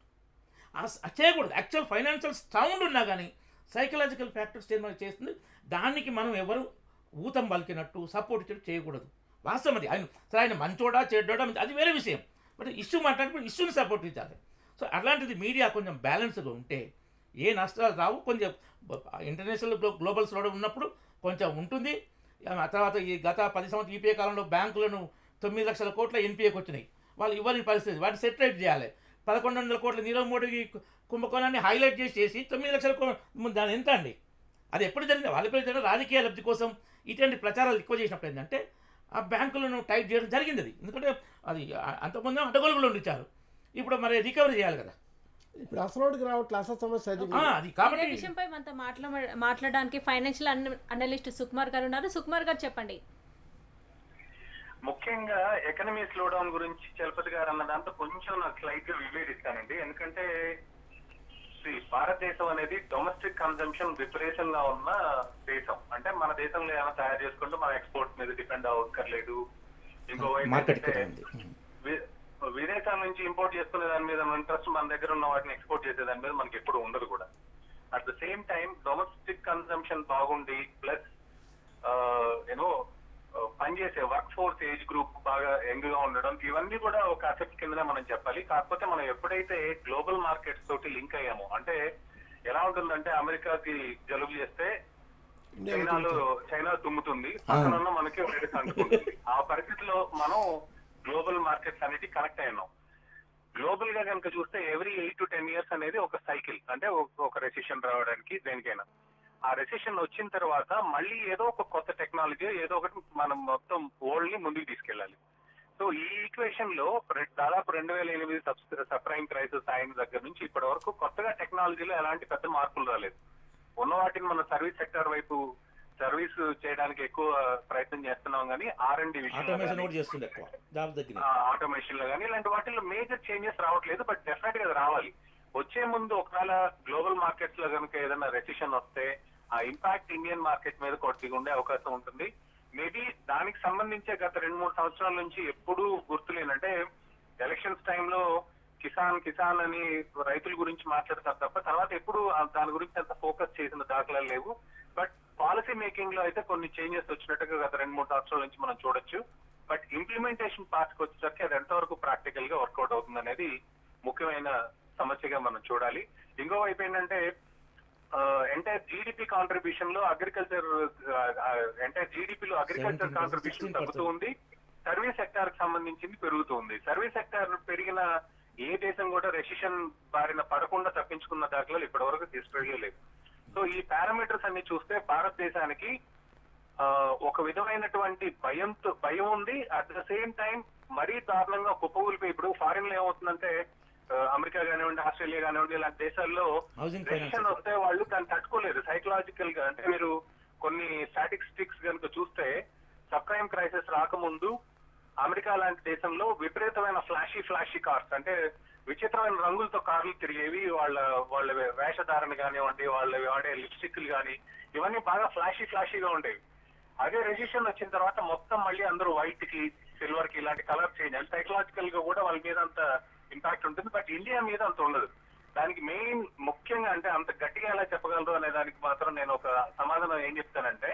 అది చేయకూడదు యాక్చువల్ ఫైనాన్షియల్ సౌండ్ ఉన్నా కానీ సైకలాజికల్ ఫ్యాక్టర్స్ షేర్ మార్కెట్ చేస్తుంది దానికి మనం ఎవరు ఊతం పలికినట్టు సపోర్ట్ ఇచ్చినట్టు చేయకూడదు వాస్తవం అది ఆయన సరే ఆయన మంచోడా చెడ్డోడా అది వేరే విషయం బట్ ఇష్యూ మాట్లాడినప్పుడు ఇష్యూని సపోర్ట్ ఇచ్చాలి సో అట్లాంటిది మీడియా కొంచెం బ్యాలెన్స్గా ఉంటే ఏ నష్టాలు రావు కొంచెం ఇంటర్నేషనల్ గ్లో గ్లోబల్ స్లో ఉన్నప్పుడు కొంచెం ఉంటుంది ఆ తర్వాత ఈ గత పది సంవత్సరం ఈపీఏ కాలంలో బ్యాంకులను తొమ్మిది లక్షల కోట్ల ఎన్పిఏకి వచ్చినాయి వాళ్ళు ఇవ్వని పరిస్థితి వాటిని సెటరేట్ చేయాలి పదకొండు వందల కోట్ల నీరవ్ మోడీకి కుంభకోణాన్ని హైలైట్ చేసి చేసి తొమ్మిది లక్షల కో దాని ఎంత అండి అది ఎప్పుడు జరిగింది వాళ్ళ పేరు జరిగిన రాజకీయ లబ్ధి కోసం ఇటువంటి ప్రచారాలు ఎక్కువ చేసినప్పుడు ఏంటంటే ఆ బ్యాంకులను టైట్ చేయడం జరిగింది అది ఎందుకంటే అది ఆ- అంతకుముందు అడ్డగోలుగులో ఉండిచ్చారు ఇప్పుడు మరి రికవరీ చేయాలి కదా ఇప్పుడు అసలోడికి రావట్లే అసలు సమస్య అది ఆ, అది ఇదే కాబట్టి విషయంపై మనతో మాట్లా మాట్లాడడానికి ఫైనాన్షియల్ అనలిస్ట్ సుకుమార్ గారు ఉన్నారు సుకుమార్ గారు చెప్పండి ముఖ్యంగా ఎకనమీ స్లో డౌన్ గురించి చలపతి గారు అన్న దాంతో కొంచెం నాకు స్లైట్ గా విభేదిస్తానండి ఎందుకంటే see, భారతదేశం అనేది డొమెస్టిక్ కన్సంప్షన్ విపరీతం గా ఉన్న దేశం అంటే మన దేశంలో ఏమైనా తయారు చేసుకుంటూ మనం ఎక్స్పోర్ట్ మీద డిపెండ్ అవ్వక్కర్లేదు ఇంకోవైపు మార్కెట్ ఏంటంటే, వి- విదేశాల నుంచి ఇంపోర్ట్ చేసుకునే దాని మీద ఇంట్రెస్ట్ మన దగ్గర ఉన్న వాటిని ఎక్స్పోర్ట్ చేసే దాని మీద మనకి ఎప్పుడు ఉండదు కూడా at the same time domestic consumption బాగుండి ప్లస్ యూనో పనిచేసే వర్క్ ఫోర్స్ ఏజ్ గ్రూప్ బాగా యంగ్ గా ఉండడం ఇవన్నీ కూడా ఒక అసెప్ట్ కిందనే మనం చెప్పాలి కాకపోతే మనం ఎప్పుడైతే గ్లోబల్ మార్కెట్స్ తోటి లింక్ అయ్యామో అంటే ఎలా ఉంటుందంటే అమెరికాకి జలుబు చేస్తే చైనాలో చైనా తుమ్ముతుంది పక్కన ఉన్న మనకి వైరస్ అంటుకుంటుంది ఆ పరిస్థితిలో మనం గ్లోబల్ మార్కెట్స్ అనేది కనెక్ట్ అయినాం గ్లోబల్ గా కనుక చూస్తే every eight to ten years అనేది ఒక సైకిల్ అంటే ఒక- ఒక రెసిషన్ రావడానికి దేనికైనా ఆ రెసిషన్ వచ్చిన తర్వాత మళ్ళీ ఏదో ఒక కొత్త టెక్నాలజీ ఏదో ఒకటి మనం మొత్తం వరల్డ్ ని ముందుకు తీసుకెళ్ళాలి సో ఈ ఈక్వేషన్ లో రె- దాదాపు రెండు వేల ఎనిమిది సప్రైమ్ క్రైసిస్ అయిన దగ్గర నుంచి ఇప్పటి వరకు కొత్తగా టెక్నాలజీలో ఎలాంటి పెద్ద మార్పులు రాలేదు ఉన్న వాటిని మన సర్వీస్ సెక్టర్ వైపు సర్వీస్ చేయడానికి ఎక్కువ ప్రయత్నం చేస్తున్నాం కానీ ఆర్ అండ్ ఆటోమేషన్ కూడా చేస్తుంది ఎక్కువ జాబ్ దగ్గర ఆటోమేషన్ లో కానీ ఇలాంటి వాటిల్లో మేజర్ చేంజెస్ రావట్లేదు బట్ డెఫినెట్ గా అది రావాలి వచ్చే ముందు ఒకవేళ గ్లోబల్ మార్కెట్స్ లో కనుక ఏదైనా రెసిషన్ వస్తే ఆ ఇంపాక్ట్ ఇండియన్ మార్కెట్ మీద కొద్దిగా ఉండే అవకాశం ఉంటుంది మేబీ దానికి సంబంధించే గత రెండు మూడు సంవత్సరాల నుంచి ఎప్పుడూ గుర్తులేనంటే ఎలక్షన్స్ టైంలో కిసాన్ కిసాన్ అని రైతుల గురించి మాట్లాడతారు తప్ప తర్వాత ఎప్పుడు దాని గురించి అంత ఫోకస్ చేసిన దాఖలాలు లేవు బట్ పాలసీ మేకింగ్ లో అయితే కొన్ని చేంజెస్ వచ్చినట్టుగా గత రెండు మూడు సంవత్సరాల నుంచి మనం చూడొచ్చు బట్ ఇంప్లిమెంటేషన్ పార్ట్కి వచ్చేసరికి అది ఎంతవరకు ప్రాక్టికల్ గా వర్కౌట్ అవుతుంది అనేది ముఖ్యమైన సమస్యగా మనం చూడాలి ఇంకో వైపు ఏంటంటే ఎంటైర్ జీడిపి కాంట్రిబ్యూషన్ లో అగ్రికల్చర్ ఎంటైర్ జీడిపిలో అగ్రికల్చర్ 17%, కాంట్రిబ్యూషన్ 16%. తగ్గుతూ ఉంది సర్వీస్ సెక్టార్ కి సంబంధించింది పెరుగుతుంది సర్వీస్ సెక్టార్ పెరిగిన ఏ దేశం కూడా రెసిషన్ బారిన పడకుండా తప్పించుకున్న దాఖలాలు ఇప్పటి వరకు తీసుకెళ్ళలేదు సో ఈ పారామీటర్స్ అన్ని చూస్తే భారతదేశానికి ఆ, ఒక విధమైనటువంటి భయంతో భయం ఉంది అట్ ద సేమ్ టైం మరీ దారుణంగా కుప్పకూలిపోయి ఇప్పుడు ఫారిన్ లో ఏమవుతుందంటే ఆ, అమెరికా కానివ్వండి ఆస్ట్రేలియా కానివ్వండి ఇలాంటి దేశాల్లో Housing finance. రెసిషన్ వస్తే వాళ్ళు దాన్ని తట్టుకోలేరు సైకలాజికల్ గా అంటే మీరు కొన్ని స్టాటిస్టిక్స్ కనుక చూస్తే సబ్ ప్రైమ్ క్రైసిస్ రాకముందు అమెరికా లాంటి దేశంలో విపరీతమైన ఫ్లాషీ ఫ్లాషీ కార్స్ అంటే విచిత్రమైన రంగులతో కార్లు తిరిగేవి వాళ్ళ వాళ్ళ వేషధారణ కానివ్వండి వాళ్ళ వాడే లిప్స్టిక్లు కానీ ఇవన్నీ బాగా ఫ్లాషీ ఫ్లాషీగా ఉండేవి అదే రెజిస్ట్రేషన్ వచ్చిన తర్వాత మొత్తం మళ్ళీ అందరూ వైట్ కి సిల్వర్ కి ఇలాంటి కలర్ చేంజ్ అంటే సైకలాజికల్ గా కూడా వాళ్ళ మీద అంత ఇంపాక్ట్ ఉంటుంది బట్ ఇండియా మీద అంత ఉండదు దానికి మెయిన్ ముఖ్యంగా అంటే అంత గట్టిగా ఎలా చెప్పగలరు అనే దానికి మాత్రం నేను ఒక సమాధానం ఏం చెప్తానంటే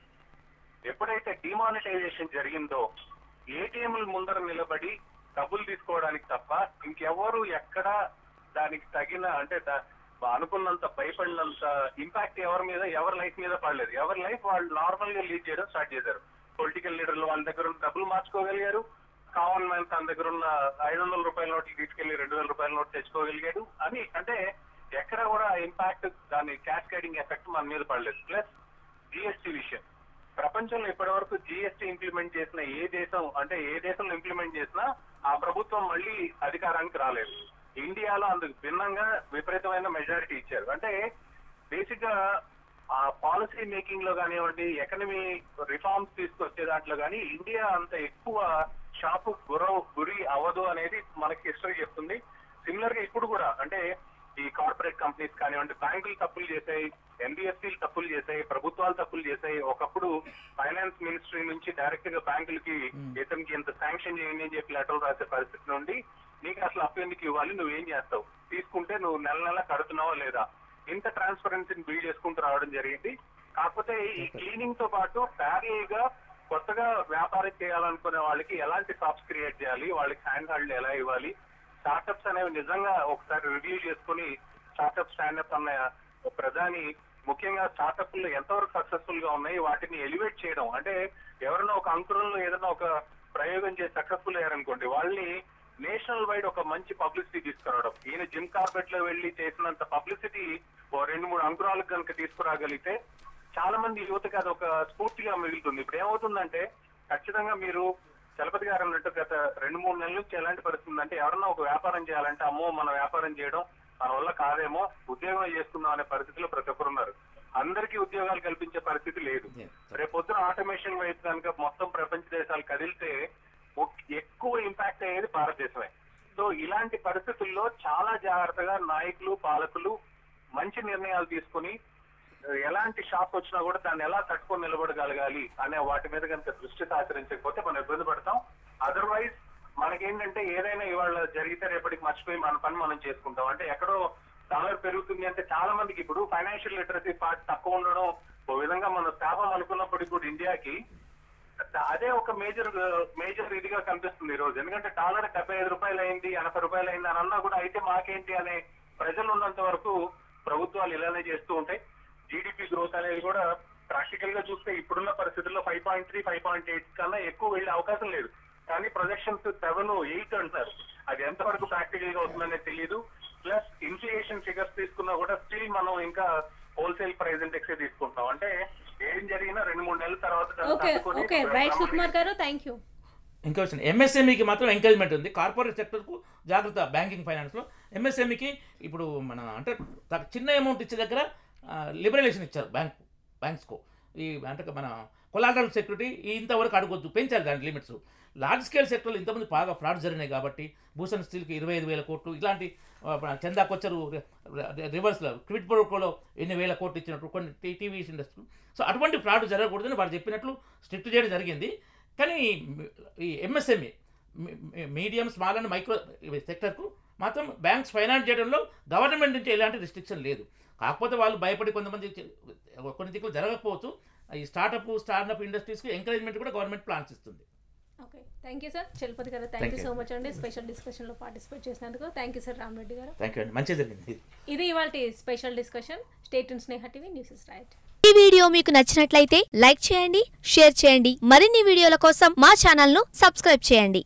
ఎప్పుడైతే డిమానిటైజేషన్ జరిగిందో ఏటీఎంల ముందర నిలబడి డబ్బులు తీసుకోవడానికి తప్ప ఇంకెవరు ఎక్కడ దానికి తగిన అంటే దా- అనుకున్నంత భయపడినంత ఇంపాక్ట్ ఎవరి మీద ఎవరి లైఫ్ మీద పడలేదు ఎవరి లైఫ్ వాళ్ళు నార్మల్ గా లీడ్ చేయడం స్టార్ట్ చేశారు పొలిటికల్ లీడర్లు వాళ్ళ దగ్గర ఉన్న డబ్బులు మార్చుకోగలిగారు కామన్ మ్యాన్ తన దగ్గర ఉన్న ఐదు వందల రూపాయల నోట్లు తీసుకెళ్లి రెండు వేల రూపాయల నోట్ తెచ్చుకోగలిగాడు అని అంటే ఎక్కడ కూడా ఇంపాక్ట్ దాని క్యాస్కేడింగ్ ఎఫెక్ట్ మన మీద పడలేదు ప్లస్ జిఎస్టీ విషయం ప్రపంచంలో ఇప్పటి వరకు జిఎస్టీ ఇంప్లిమెంట్ చేసిన ఏ దేశం అంటే ఏ దేశంలో ఇంప్లిమెంట్ చేసినా ఆ ప్రభుత్వం మళ్ళీ అధికారానికి రాలేదు ఇండియాలో అందుకు భిన్నంగా విపరీతమైన మెజారిటీ ఇచ్చారు అంటే బేసిక్ గా ఆ పాలసీ మేకింగ్ లో కానివ్వండి ఎకనమీ రిఫార్మ్స్ తీసుకొచ్చే దాంట్లో కానీ ఇండియా అంత ఎక్కువ షాపు గురవ గురి అవ్వదు అనేది మనకి హిస్టరీ చెప్తుంది సిమిలర్ గా ఇప్పుడు కూడా అంటే ఈ కార్పొరేట్ కంపెనీస్ కానివ్వండి బ్యాంకులు తప్పులు చేశాయి ఎన్బిఎఫ్సీలు తప్పులు చేశాయి ప్రభుత్వాలు తప్పులు చేశాయి ఒకప్పుడు ఫైనాన్స్ మినిస్ట్రీ నుంచి డైరెక్ట్ గా బ్యాంకులకి ఇతనికి ఇంత శాంక్షన్ చేయండి అని చెప్పి లెటర్ రాసే పరిస్థితి నుండి నీకు అసలు అప్పు ఎందుకు ఇవ్వాలి నువ్వేం చేస్తావు తీసుకుంటే నువ్వు నెల నెల కడుతున్నావా లేదా ఇంత ట్రాన్స్పరెన్సీని బిల్డ్ చేసుకుంటూ రావడం జరిగింది కాకపోతే ఈ క్లీనింగ్ తో పాటు ప్యారల్ గా కొత్తగా వ్యాపారం చేయాలనుకునే వాళ్ళకి ఎలాంటి షాప్స్ క్రియేట్ చేయాలి వాళ్ళకి హ్యాండ్ హోల్డ్ ఎలా ఇవ్వాలి స్టార్టప్స్ అనేవి నిజంగా ఒకసారి రివ్యూ చేసుకుని స్టార్టప్ స్టాండప్ అన్న ప్రధాని ముఖ్యంగా స్టార్టప్లు ఎంతవరకు సక్సెస్ఫుల్ గా ఉన్నాయి వాటిని ఎలివేట్ చేయడం అంటే ఎవరైనా ఒక అంకురంలో ఏదైనా ఒక ప్రయోగం చేసి సక్సెస్ఫుల్ అయ్యారనుకోండి వాళ్ళని నేషనల్ వైడ్ ఒక మంచి పబ్లిసిటీ తీసుకురావడం ఈయన జిమ్ కార్బెట్ లో వెళ్లి చేసినంత పబ్లిసిటీ ఓ రెండు మూడు అంకురాలకు కనుక తీసుకురాగలిగితే చాలా మంది యువతకి అది ఒక స్ఫూర్తిగా మిగులుతుంది ఇప్పుడు ఏమవుతుందంటే ఖచ్చితంగా మీరు చలపతి గారు అన్నట్టు గత రెండు మూడు నెలల నుంచి ఎలాంటి పరిస్థితి ఉందంటే ఎవరన్నా ఒక వ్యాపారం చేయాలంటే అమ్మో మన వ్యాపారం చేయడం మన వల్ల కాదేమో ఉద్యోగం చేసుకుందాం అనే పరిస్థితిలో ప్రతి ఒక్కరు ఉన్నారు అందరికీ ఉద్యోగాలు కల్పించే పరిస్థితి లేదు Yeah. రేపు పొద్దున ఆటోమేషన్ వైపు కనుక మొత్తం ప్రపంచ దేశాలు కదిలితే ఒక్- ఎక్కువ ఇంపాక్ట్ అయ్యేది భారతదేశమే సో ఇలాంటి పరిస్థితుల్లో చాలా జాగ్రత్తగా నాయకులు పాలకులు మంచి నిర్ణయాలు తీసుకుని ఎలాంటి షాక్ వచ్చినా కూడా దాన్ని ఎలా తట్టుకొని నిలబడగలగాలి అనే వాటి మీద కనుక దృష్టి సాచరించకపోతే మనం ఇబ్బంది పడతాం అదర్వైజ్ మనకేంటంటే ఏదైనా ఇవాళ జరిగితే రేపటికి మర్చిపోయి మన పని మనం చేసుకుంటాం అంటే ఎక్కడో డాలర్ పెరుగుతుంది అంటే చాలా మందికి ఇప్పుడు ఫైనాన్షియల్ లిటరసీ పార్ట్ తక్కువ ఉండడం ఓ విధంగా మన శాపం అనుకున్నప్పటికీ కూడా ఇండియాకి అదే ఒక మేజర్ మేజర్ ఇదిగా కనిపిస్తుంది ఈ రోజు ఎందుకంటే డాలర్ డెబ్బై ఐదు రూపాయలు అయింది ఎనభై రూపాయలు అయింది అని అన్నా కూడా అయితే మాకేంటి అనే ప్రజలు ఉన్నంత వరకు ప్రభుత్వాలు ఇలానే చేస్తూ ఉంటాయి జీడిపి గ్రోత్ అనేది కూడా ప్రాక్టికల్ గా చూస్తే ఇప్పుడున్న పరిస్థితుల్లో five point three five point eight కన్నా ఎక్కువ వెళ్ళే అవకాశం లేదు కానీ ప్రొజెక్షన్స్ సెవెన్ ఎయిట్ అంటున్నారు అది ఎంతవరకు ప్రాక్టికల్ గా అవుతుందనేది తెలియదు ప్లస్ ఇన్ఫ్లేషన్ ఫిగర్స్ తీసుకున్నా కూడా స్టిల్ మనం ఇంకా హోల్సేల్ ప్రైస్ ఇండెక్స్ తీసుకుంటాం అంటే ఏం జరిగినా రెండు మూడు నెలల తర్వాత దాన్ని ఓకే తట్టుకొని ఓకే రైట్ సుకుమార్ గారు థ్యాంక్ యూ ఇంకో విషయం ఎంఎస్ఎంఈకి మాత్రం ఎంకరేజ్మెంట్ ఉంది కార్పొరేట్ సెక్టర్కు జాగ్రత్త బ్యాంకింగ్ ఫైనాన్స్లో ఎంఎస్ఎంఈకి ఇప్పుడు మన అంటే త- చిన్న అమౌంట్ ఇచ్చే దగ్గర లిబరలైజేషన్ ఇచ్చారు బ్యాంక్ బ్యాంక్స్కు ఈ అంటే మన కొలాటరల్ సెక్యూరిటీ ఇంతవరకు అడగొద్దు పెంచారు దాని లిమిట్స్ లార్జ్ స్కేల్ సెక్టర్లో ఇంతమంది బాగా ఫ్రాడ్ జరిగినాయి కాబట్టి భూషణ్ స్టీల్కి ఇరవై ఐదు వేల కోట్లు ఇట్లాంటి ఆ, మన చందా కొచ్చరు రివర్స్లో క్విట్ బ్రోకోలో ఎన్ని వేల కోట్లు ఇచ్చినట్టు కొన్ని టీ- టీవీ ఇండస్ట్రీ సో అటువంటి ఫ్రాడ్ జరగకూడదని వారు చెప్పినట్లు స్ట్రిక్ట్ చేయడం జరిగింది కానీ ఈ MSME medium small and micro సెక్టర్కు మాత్రం బ్యాంక్స్ ఫైనాన్స్ చేయడంలో గవర్నమెంట్ నుంచి ఎలాంటి రిస్ట్రిక్షన్ లేదు కాకపోతే వాళ్ళు భయపడి కొంతమంది చే- కొన్ని దిక్కులు జరగకపోవచ్చు ఈ స్టార్టప్ స్టార్టప్ ఇండస్ట్రీస్కి ఎంకరేజ్మెంట్ కూడా గవర్నమెంట్ ప్లాన్స్ ఇస్తుంది okay thank you sir Chalapathi గారు thank you Thank so you. Much అండి స్పెషల్ డిస్కషన్లో పార్టిసిపేట్ చేసినందుకు థ్యాంక్ యూ సార్ రామరెడ్డి గారు థ్యాంక్ యూ అండి మంచిగా జరిగింది ఇది ఇవాళ special discussion state Sneha TV news is right ఈ వీడియో మీకు నచ్చినట్లయితే లైక్ చేయండి షేర్ చేయండి మరిన్ని వీడియోల కోసం మా ఛానల్ ను సబ్స్క్రైబ్ చేయండి